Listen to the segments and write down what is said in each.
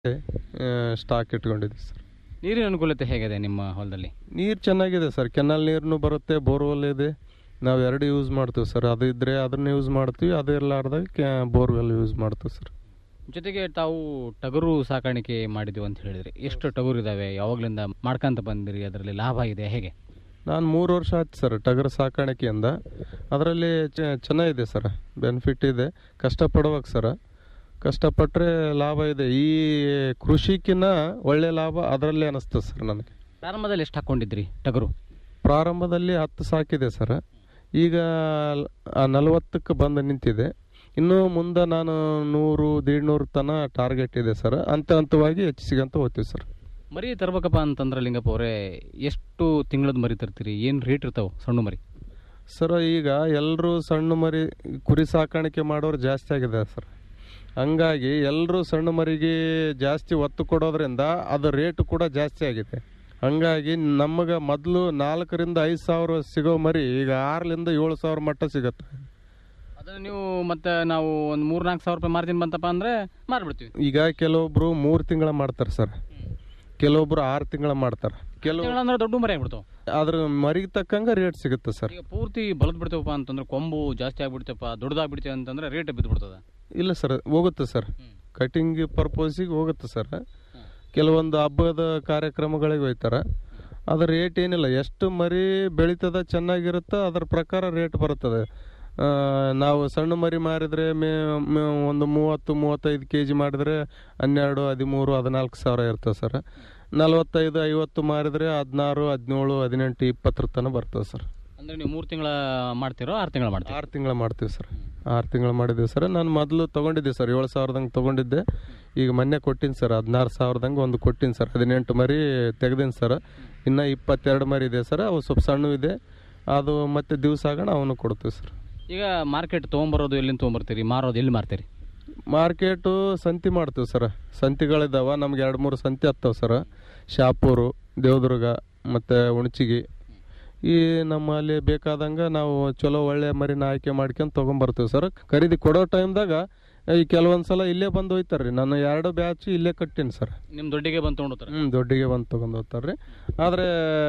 stock ಇಟ್ಕೊಂಡಿದ್ದೀವಿ sir ನೀರಿನ ಅನುಕೂಲತೆ ಹೇಗಿದೆ ನಿಮ್ಮ ಹೊಲದಲ್ಲಿ ನೀರು ಚೆನ್ನಾಗಿದೆ ಸರ್ ಕೆನಲ್ ನೀರ್ನು ಬರುತ್ತೆ ಬೋರ್ವೆಲ್ ಇದೆ ನಾವು ಎರಡು ಯೂಸ್ ಮಾಡ್ತೀವಿ ಸರ್ ಅದು ಇದ್ದರೆ ಅದನ್ನ ಯೂಸ್ ಮಾಡ್ತೀವಿ ಅದು ಇರಲಾರ್ದಾಗ ಕ್ಯಾ ಬೋರ್ವೆಲ್ ಯೂಸ್ ಮಾಡ್ತೀವಿ ಸರ್ ಜೊತೆಗೆ ತಾವು ಟಗರು ಸಾಕಾಣಿಕೆ ಮಾಡಿದ್ವಿ ಅಂತ ಹೇಳಿದ್ರಿ ಎಷ್ಟು ಟಗರು ಇದಾವೆ ಯಾವಾಗಲಿಂದ ಮಾಡ್ಕೊಂತ ಬಂದಿರಿ ಅದರಲ್ಲಿ ಲಾಭ ಇದೆ ಹೇಗೆ ನಾನು ಮೂರು ವರ್ಷ ಆಯ್ತು ಸರ್ ಟಗರು ಸಾಕಾಣಿಕೆಯಿಂದ ಅದರಲ್ಲಿ ಚೆನ್ನಾಗಿದೆ ಸರ್ ಬೆನಿಫಿಟ್ ಇದೆ ಕಷ್ಟಪಡ್ಬೇಕು ಸರ್ ಕಷ್ಟಪಟ್ಟರೆ ಲಾಭ ಇದೆ ಈ ಕೃಷಿಕಿನ್ನ ಒಳ್ಳೆ ಲಾಭ ಅದರಲ್ಲೇ ಅನಿಸ್ತದೆ ಸರ್ ನನಗೆ ಪ್ರಾರಂಭದಲ್ಲಿ ಎಷ್ಟು ಹಾಕ್ಕೊಂಡಿದ್ರಿ ಟಗರು ಪ್ರಾರಂಭದಲ್ಲಿ ಹತ್ತು ಸಾಕಿದೆ ಸರ್ ಈಗ ನಲವತ್ತಕ್ಕೆ ಬಂದು ನಿಂತಿದೆ ಇನ್ನು ಮುಂದೆ ನಾನು ನೂರು ನೂರು ತನ ಟಾರ್ಗೆಟ್ ಇದೆ ಸರ್ ಹಂತ ಹಂತವಾಗಿ ಹೆಚ್ಚಿಸಿಗಂತ ಹೋಗ್ತೀವಿ ಸರ್ ಮರಿ ತರ್ಬೇಕಪ್ಪ ಅಂತಂದ್ರೆ ಲಿಂಗಪ್ಪ ಅವರೇ ಎಷ್ಟು ತಿಂಗಳದ ಮರಿ ತರ್ತೀರಿ ಏನು ರೇಟ್ ಇರ್ತಾವೆ ಸಣ್ಣ ಮರಿ ಸರ್ ಈಗ ಎಲ್ಲರೂ ಸಣ್ಣ ಮರಿ ಕುರಿ ಸಾಕಾಣಿಕೆ ಮಾಡೋರು ಜಾಸ್ತಿ ಆಗಿದೆ ಸರ್ ಹಂಗಾಗಿ ಎಲ್ಲರೂ ಸಣ್ಣ ಮರಿಗೆ ಜಾಸ್ತಿ ಒತ್ತು ಕೊಡೋದ್ರಿಂದ ಅದು ರೇಟ್ ಕೂಡ ಜಾಸ್ತಿ ಆಗಿದೆ ಹಂಗಾಗಿ ನಮಗೆ ಮೊದಲು ನಾಲ್ಕರಿಂದ ಐದು ಸಾವಿರ ಸಿಗೋ ಮರಿ ಈಗ ಆರರಿಂದ ಏಳು ಸಾವಿರ ಮಟ್ಟ ಸಿಗುತ್ತೆ ಅದನ್ನು ನೀವು ಮತ್ತೆ ನಾವು ಒಂದು ಮೂರು ನಾಲ್ಕು ಸಾವಿರ ರೂಪಾಯಿ ಮಾರ್ಜಿನ್ ಬಂತಪ್ಪ ಅಂದರೆ ಮಾರ್ಬಿಡ್ತೀವಿ ಈಗ ಕೆಲವೊಬ್ರು ಮೂರು ತಿಂಗಳ ಮಾಡ್ತಾರೆ ಸರ್ ಕೆಲವೊಬ್ರು ಆರು ತಿಂಗಳ ಮಾಡ್ತಾರೆ ಕೆಲವು ಅಂದ್ರೆ ದೊಡ್ಡ ಮರಿ ಆಗ್ಬಿಡ್ತಾವೆ ಅದ್ರ ಮರಿಗೆ ತಕ್ಕಂಗೆ ರೇಟ್ ಸಿಗುತ್ತೆ ಸರ್ ಈಗ ಪೂರ್ತಿ ಬಲದ್ ಬಿಡ್ತೇವಪ್ಪ ಅಂತಂದ್ರೆ ಕೊಂಬು ಜಾಸ್ತಿ ಆಗ್ಬಿಡ್ತೇವಪ್ಪ ದೊಡ್ಡದಾಗ್ಬಿಡ್ತೇವೆ ಅಂತಂದ್ರೆ ರೇಟ್ ಬಿದ್ದು ಬಿಡ್ತದ ಇಲ್ಲ ಸರ್ ಹೋಗುತ್ತೆ ಸರ್ ಕಟಿಂಗ್ ಪರ್ಪೋಸಿಗೆ ಹೋಗುತ್ತೆ ಸರ್ ಕೆಲವೊಂದು ಹಬ್ಬದ ಕಾರ್ಯಕ್ರಮಗಳಿಗೆ ಹೋಯ್ತಾರೆ ಅದ್ರ ರೇಟ್ ಏನಿಲ್ಲ ಎಷ್ಟು ಮರಿ ಬೆಳೀತದ ಚೆನ್ನಾಗಿರುತ್ತೋ ಅದ್ರ ಪ್ರಕಾರ ರೇಟ್ ಬರುತ್ತದೆ ಆ, ನಾವು ಸಣ್ಣ ಮರಿ ಮಾರಿದರೆ ಮೇ ಮೇ ಒಂದು ಮೂವತ್ತು ಮೂವತ್ತೈದು ಕೆ ಜಿ ಮಾಡಿದರೆ ಹನ್ನೆರಡು ಹದಿಮೂರು ಹದಿನಾಲ್ಕು ಸಾವಿರ ಇರ್ತದೆ ಸರ್ ನಲವತ್ತೈದು ಐವತ್ತು ಮಾರಿದರೆ ಹದಿನಾರು ಹದಿನೇಳು ಹದಿನೆಂಟು ಇಪ್ಪತ್ತರ ತನಕ ಬರ್ತದೆ ಸರ್ ಅಂದ್ರೆ ನೀವು ಮೂರು ತಿಂಗಳ ಮಾಡ್ತಿರೋ ಆರು ತಿಂಗಳ ಮಾಡ್ತೀರೋ ಆರು ತಿಂಗಳ ಮಾಡ್ತೀವಿ ಸರ್ ಆರು ತಿಂಗಳು ಮಾಡಿದ್ದೀವಿ ಸರ್ ನಾನು ಮೊದಲು ತೊಗೊಂಡಿದ್ದೆ ಸರ್ ಏಳು ಸಾವಿರದಂಗೆ ತೊಗೊಂಡಿದ್ದೆ ಈಗ ಮೊನ್ನೆ ಕೊಟ್ಟಿನಿ ಸರ್ ಹದಿನಾರು ಸಾವಿರದಂಗೆ ಒಂದು ಕೊಟ್ಟಿನಿ ಸರ್ ಹದಿನೆಂಟು ಮರಿ ತೆಗ್ದೀನಿ ಸರ್ ಇನ್ನು ಇಪ್ಪತ್ತೆರಡು ಮರಿ ಇದೆ ಸರ್ ಅವು ಸ್ವಲ್ಪ ಸಣ್ಣ ಇದೆ ಅದು ಮತ್ತೆ ದಿವಸ ಆಗೋಣ ಅವನು ಕೊಡ್ತೀವಿ ಸರ್ ಈಗ ಮಾರ್ಕೆಟ್ ತೊಗೊಂಬರೋದು ಎಲ್ಲಿಂದ ತೊಗೊಂಬರ್ತೀರಿ ಮಾರೋದು ಎಲ್ಲಿ ಮಾರ್ತೀರಿ ಮಾರ್ಕೆಟು ಸಂತಿ ಮಾಡ್ತೀವಿ ಸರ್ ಸಂತಿಗಳಿದಾವ ನಮ್ಗೆ ಎರಡು ಮೂರು ಸಂತಿ ಹತ್ತವ ಸರ್ ಶಾಪೂರು ದೇವದುರ್ಗ ಮತ್ತು ಉಣಚಿಗಿ ಈ ನಮ್ಮಲ್ಲಿ ಬೇಕಾದಂಗೆ ನಾವು ಚಲೋ ಒಳ್ಳೆ ಮರಿನ ಆಯ್ಕೆ ಮಾಡ್ಕೊಂಡು ತೊಗೊಂಬರ್ತೀವಿ ಸರ್ ಖರೀದಿ ಕೊಡೋ ಟೈಮ್ದಾಗ ಈ ಕೆಲವೊಂದು ಸಲ ಇಲ್ಲೇ ಬಂದು ಹೋಯ್ತಾರೆ ರೀ ನಾನು ಎರಡು ಬ್ಯಾಚ್ ಇಲ್ಲೇ ಕಟ್ಟೀನಿ ಸರ್ ನಿಮ್ಮ ದೊಡ್ಡಿಗೆ ಬಂದು ತೊಗೊಂಡೋಗ್ತಾರೆ ಹ್ಞೂ ದೊಡ್ಡಿಗೆ ಬಂದು ತೊಗೊಂಡು ಹೋಗ್ತಾರೆ ರೀ ಆದರೆ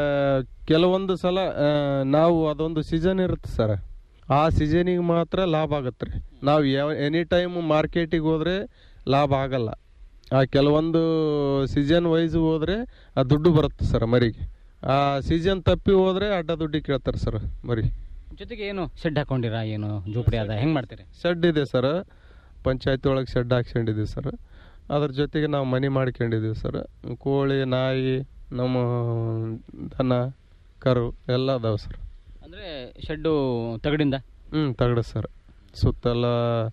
ಕೆಲವೊಂದು ಸಲ ಆ, ನಾವು ಅದೊಂದು ಸೀಸನ್ ಇರುತ್ತೆ ಸರ್ ಆ ಸೀಸನಿಗೆ ಮಾತ್ರ ಲಾಭ ಆಗುತ್ತೆ ರೀ ನಾವು ಯಾವ ಎನಿ ಟೈಮ್ ಮಾರ್ಕೆಟಿಗೆ ಹೋದರೆ ಲಾಭ ಆಗಲ್ಲ ಆ ಕೆಲವೊಂದು ಸೀಸನ್ ವೈಸ್ ಹೋದರೆ ಆ ದುಡ್ಡು ಬರುತ್ತೆ ಸರ್ ಮರಿಗೆ ಆ ಸೀಸನ್ ತಪ್ಪಿ ಹೋದರೆ ಅಡ್ಡ ದುಡ್ಡು ಕೇಳ್ತಾರೆ ಸರ್ ಮರಿ ಜೊತೆಗೆ ಏನು ಶೆಡ್ ಹಾಕೊಂಡಿರಾ ಏನು ಜೋಪಡಿ ಅದ ಹೆಂಗೆ ಮಾಡ್ತೀರಿ ಶೆಡ್ ಇದೆ ಸರ್ ಪಂಚಾಯತಿ ಒಳಗೆ ಶೆಡ್ ಹಾಕ್ಸ್ಕೊಂಡಿದ್ದೀವಿ ಸರ್ ಅದ್ರ ಜೊತೆಗೆ ನಾವು ಮನೆ ಮಾಡ್ಕೊಂಡಿದ್ದೀವಿ ಸರ್ ಕೋಳಿ ನಾಯಿ ನಮ್ಮ ದನ ಕರು ಎಲ್ಲ ಅದಾವೆ ಸರ್ ಅಂದರೆ ಶೆಡ್ಡು ತಗಡಿಂದ ಹ್ಞೂ ತಗಡು ಸರ್ ಸುತ್ತೆಲ್ಲ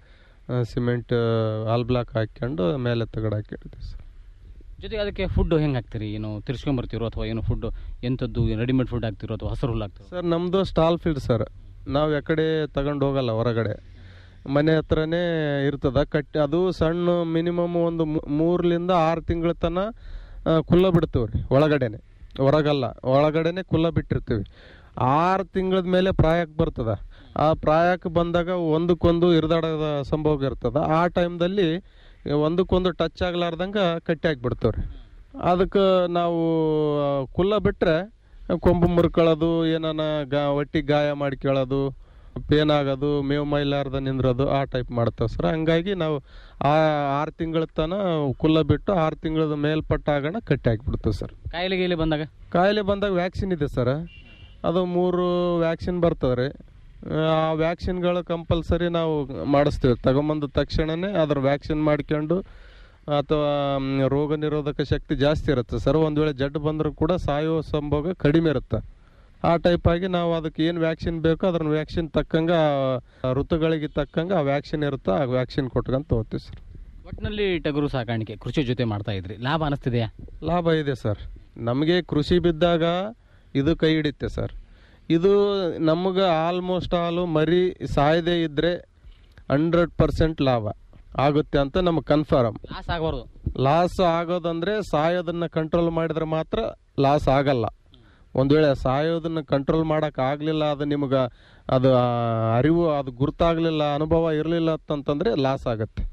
ಸಿಮೆಂಟ್ ಆಲ್ ಬ್ಲಾಕ್ ಹಾಕ್ಕೊಂಡು ಮೇಲೆ ತಗಡು ಹಾಕೊಂಡಿದ್ದೀವಿ ಸರ್ ಜೊತೆಗೆ ಅದಕ್ಕೆ ಫುಡ್ ಹೆಂಗೆ ಹಾಕ್ತೀರಿ ಏನು ತಿರ್ಸ್ಕೊಂಬರ್ತೀರೋ ಅಥವಾ ಏನು ಫುಡ್ ಎಂಥದ್ದು ರೆಡಿಮೇಡ್ ಫುಡ್ ಹಾಕ್ತಿರೋ ಅಥವಾ ಹಸಿರು ಹುಲ್ಲು ಹಾಕ್ತಿರೋ ಸರ್ ನಮ್ಮದು ಸ್ಟಾಲ್ ಫೀಲ್ಡ್ ಸರ್ ನಾವು ಯಾಕಡೆ ತಗೊಂಡು ಹೋಗಲ್ಲ ಹೊರಗಡೆ ಮನೆ ಹತ್ರನೇ ಇರ್ತದ ಕಟ್ಟಿ ಅದು ಸಣ್ಣ ಮಿನಿಮಮ್ ಒಂದು ಮೂ- ಮೂರರಿಂದ ಆರು ತಿಂಗಳ ತನ ಆ, ಕುಲ್ಲ ಬಿಡ್ತೀವಿ ರೀ ಒಳಗಡೆನೆ ಹೊರಗಲ್ಲ ಒಳಗಡೆನೆ ಕುಲ್ಲ ಬಿಟ್ಟಿರ್ತೀವಿ ಆರು ತಿಂಗಳದ ಮೇಲೆ ಪ್ರಾಯಕ್ಕೆ ಬರ್ತದ ಆ ಪ್ರಾಯಕ್ಕೆ ಬಂದಾಗ ಒಂದಕ್ಕೊಂದು ಇರ್ದಾಡದ ಸಂಭೋಗ ಇರ್ತದ ಆ ಟೈಮ್ದಲ್ಲಿ ಒಂದಕ್ಕೊಂದು ಟಚ್ ಆಗ್ಲಾರ್ದಂಗೆ ಕಟ್ಟಿ ಹಾಕ್ಬಿಡ್ತೀವಿ ರೀ ಅದಕ್ಕೆ ನಾವು ಆ, ಕುಲ್ಲ ಬಿಟ್ಟರೆ ಕೊಂಬು ಮುರ್ಕೊಳ್ಳೋದು ಏನಾನ ಗಾ ಒಟ್ಟಿಗೆ ಗಾಯ ಮಾಡ್ಕೊಳ್ಳೋದು ಪೇನ್ ಆಗೋದು ಮೇವು ಮೈಲಾರ್ದ ನಿಂದ್ರೋದು ಆ ಟೈಪ್ ಮಾಡ್ತೇವೆ ಸರ್ ಹಂಗಾಗಿ ನಾವು ಆ ಆರು ತಿಂಗಳ ತನ ಕುಲ್ಲ ಬಿಟ್ಟು ಆರು ತಿಂಗಳದ ಮೇಲ್ಪಟ್ಟ ಆಗೋಣ ಕಟ್ಟಿ ಹಾಕ್ಬಿಡ್ತೀವಿ ಸರ್ ಕಾಯಿಲೆ ಗೀಲೆ ಬಂದಾಗ ಕಾಯಿಲೆ ಬಂದಾಗ ವ್ಯಾಕ್ಸಿನ್ ಇದೆ ಸರ್ ಅದು ಮೂರು ವ್ಯಾಕ್ಸಿನ್ ಬರ್ತದೆ ರೀ ಆ ವ್ಯಾಕ್ಸಿನ್ಗಳು ಕಂಪಲ್ಸರಿ ನಾವು ಮಾಡಿಸ್ತೀವಿ ತಗೊಂಬಂದ ತಕ್ಷಣನೇ ಅದ್ರ ವ್ಯಾಕ್ಸಿನ್ ಮಾಡ್ಕೊಂಡು ಅಥವಾ ಮ್, ರೋಗ ನಿರೋಧಕ ಶಕ್ತಿ ಜಾಸ್ತಿ ಇರುತ್ತೆ ಸರ್ ಒಂದು ವೇಳೆ ಜಡ್ಡು ಬಂದರೂ ಕೂಡ ಸಾಯೋ ಸಂಭೋಗ ಕಡಿಮೆ ಇರುತ್ತೆ ಆ ಟೈಪ್ ಆಗಿ ನಾವು ಅದಕ್ಕೆ ಏನು ವ್ಯಾಕ್ಸಿನ್ ಬೇಕೋ ಅದ್ರ ವ್ಯಾಕ್ಸಿನ್ ತಕ್ಕಂಗೆ ಆ ಋತುಗಳಿಗೆ ತಕ್ಕಂಗೆ ಆ ವ್ಯಾಕ್ಸಿನ್ ಇರುತ್ತೆ ಆ ವ್ಯಾಕ್ಸಿನ್ ಕೊಟ್ಕೊಂತ ಹೋಗ್ತೀವಿ ಸರ್ ಒಟ್ಟಿನಲ್ಲಿ ಟಗರು ಸಾಕಾಣಿಕೆ ಕೃಷಿ ಜೊತೆ ಮಾಡ್ತಾ ಇದ್ರಿ ಲಾಭ ಅನಿಸ್ತಿದೆಯಾ ಲಾಭ ಇದೆ ಸರ್ ನಮಗೆ ಕೃಷಿ ಬಿದ್ದಾಗ ಇದು ಕೈ ಹಿಡಿತೆ ಸರ್ ಇದು ನಮಗೆ ಆಲ್ಮೋಸ್ಟ್ ಆಲು ಮರಿ ಸಾಯದೇ ಇದ್ದರೆ ಹಂಡ್ರೆಡ್ ಪರ್ಸೆಂಟ್ ಲಾಭ ಆಗುತ್ತೆ ಅಂತ ನಮಗೆ ಕನ್ಫರ್ಮ್ ಲಾಸ್ ಆಗಬಾರ್ದು ಲಾಸ್ ಆಗೋದಂದ್ರೆ ಸಾಯೋದನ್ನ ಕಂಟ್ರೋಲ್ ಮಾಡಿದ್ರೆ ಮಾತ್ರ ಲಾಸ್ ಆಗಲ್ಲ ಒಂದು ವೇಳೆ ಸಾಯೋದನ್ನ ಕಂಟ್ರೋಲ್ ಮಾಡಕ್ ಆಗ್ಲಿಲ್ಲ ಅದು ನಿಮ್ಗೆ ಅದು ಆ, ಅರಿವು ಅದು ಗುರ್ತಾಗ್ಲಿಲ್ಲ ಅನುಭವ ಇರಲಿಲ್ಲ ಅಂತಂತಂದ್ರೆ ಲಾಸ್ ಆಗತ್ತೆ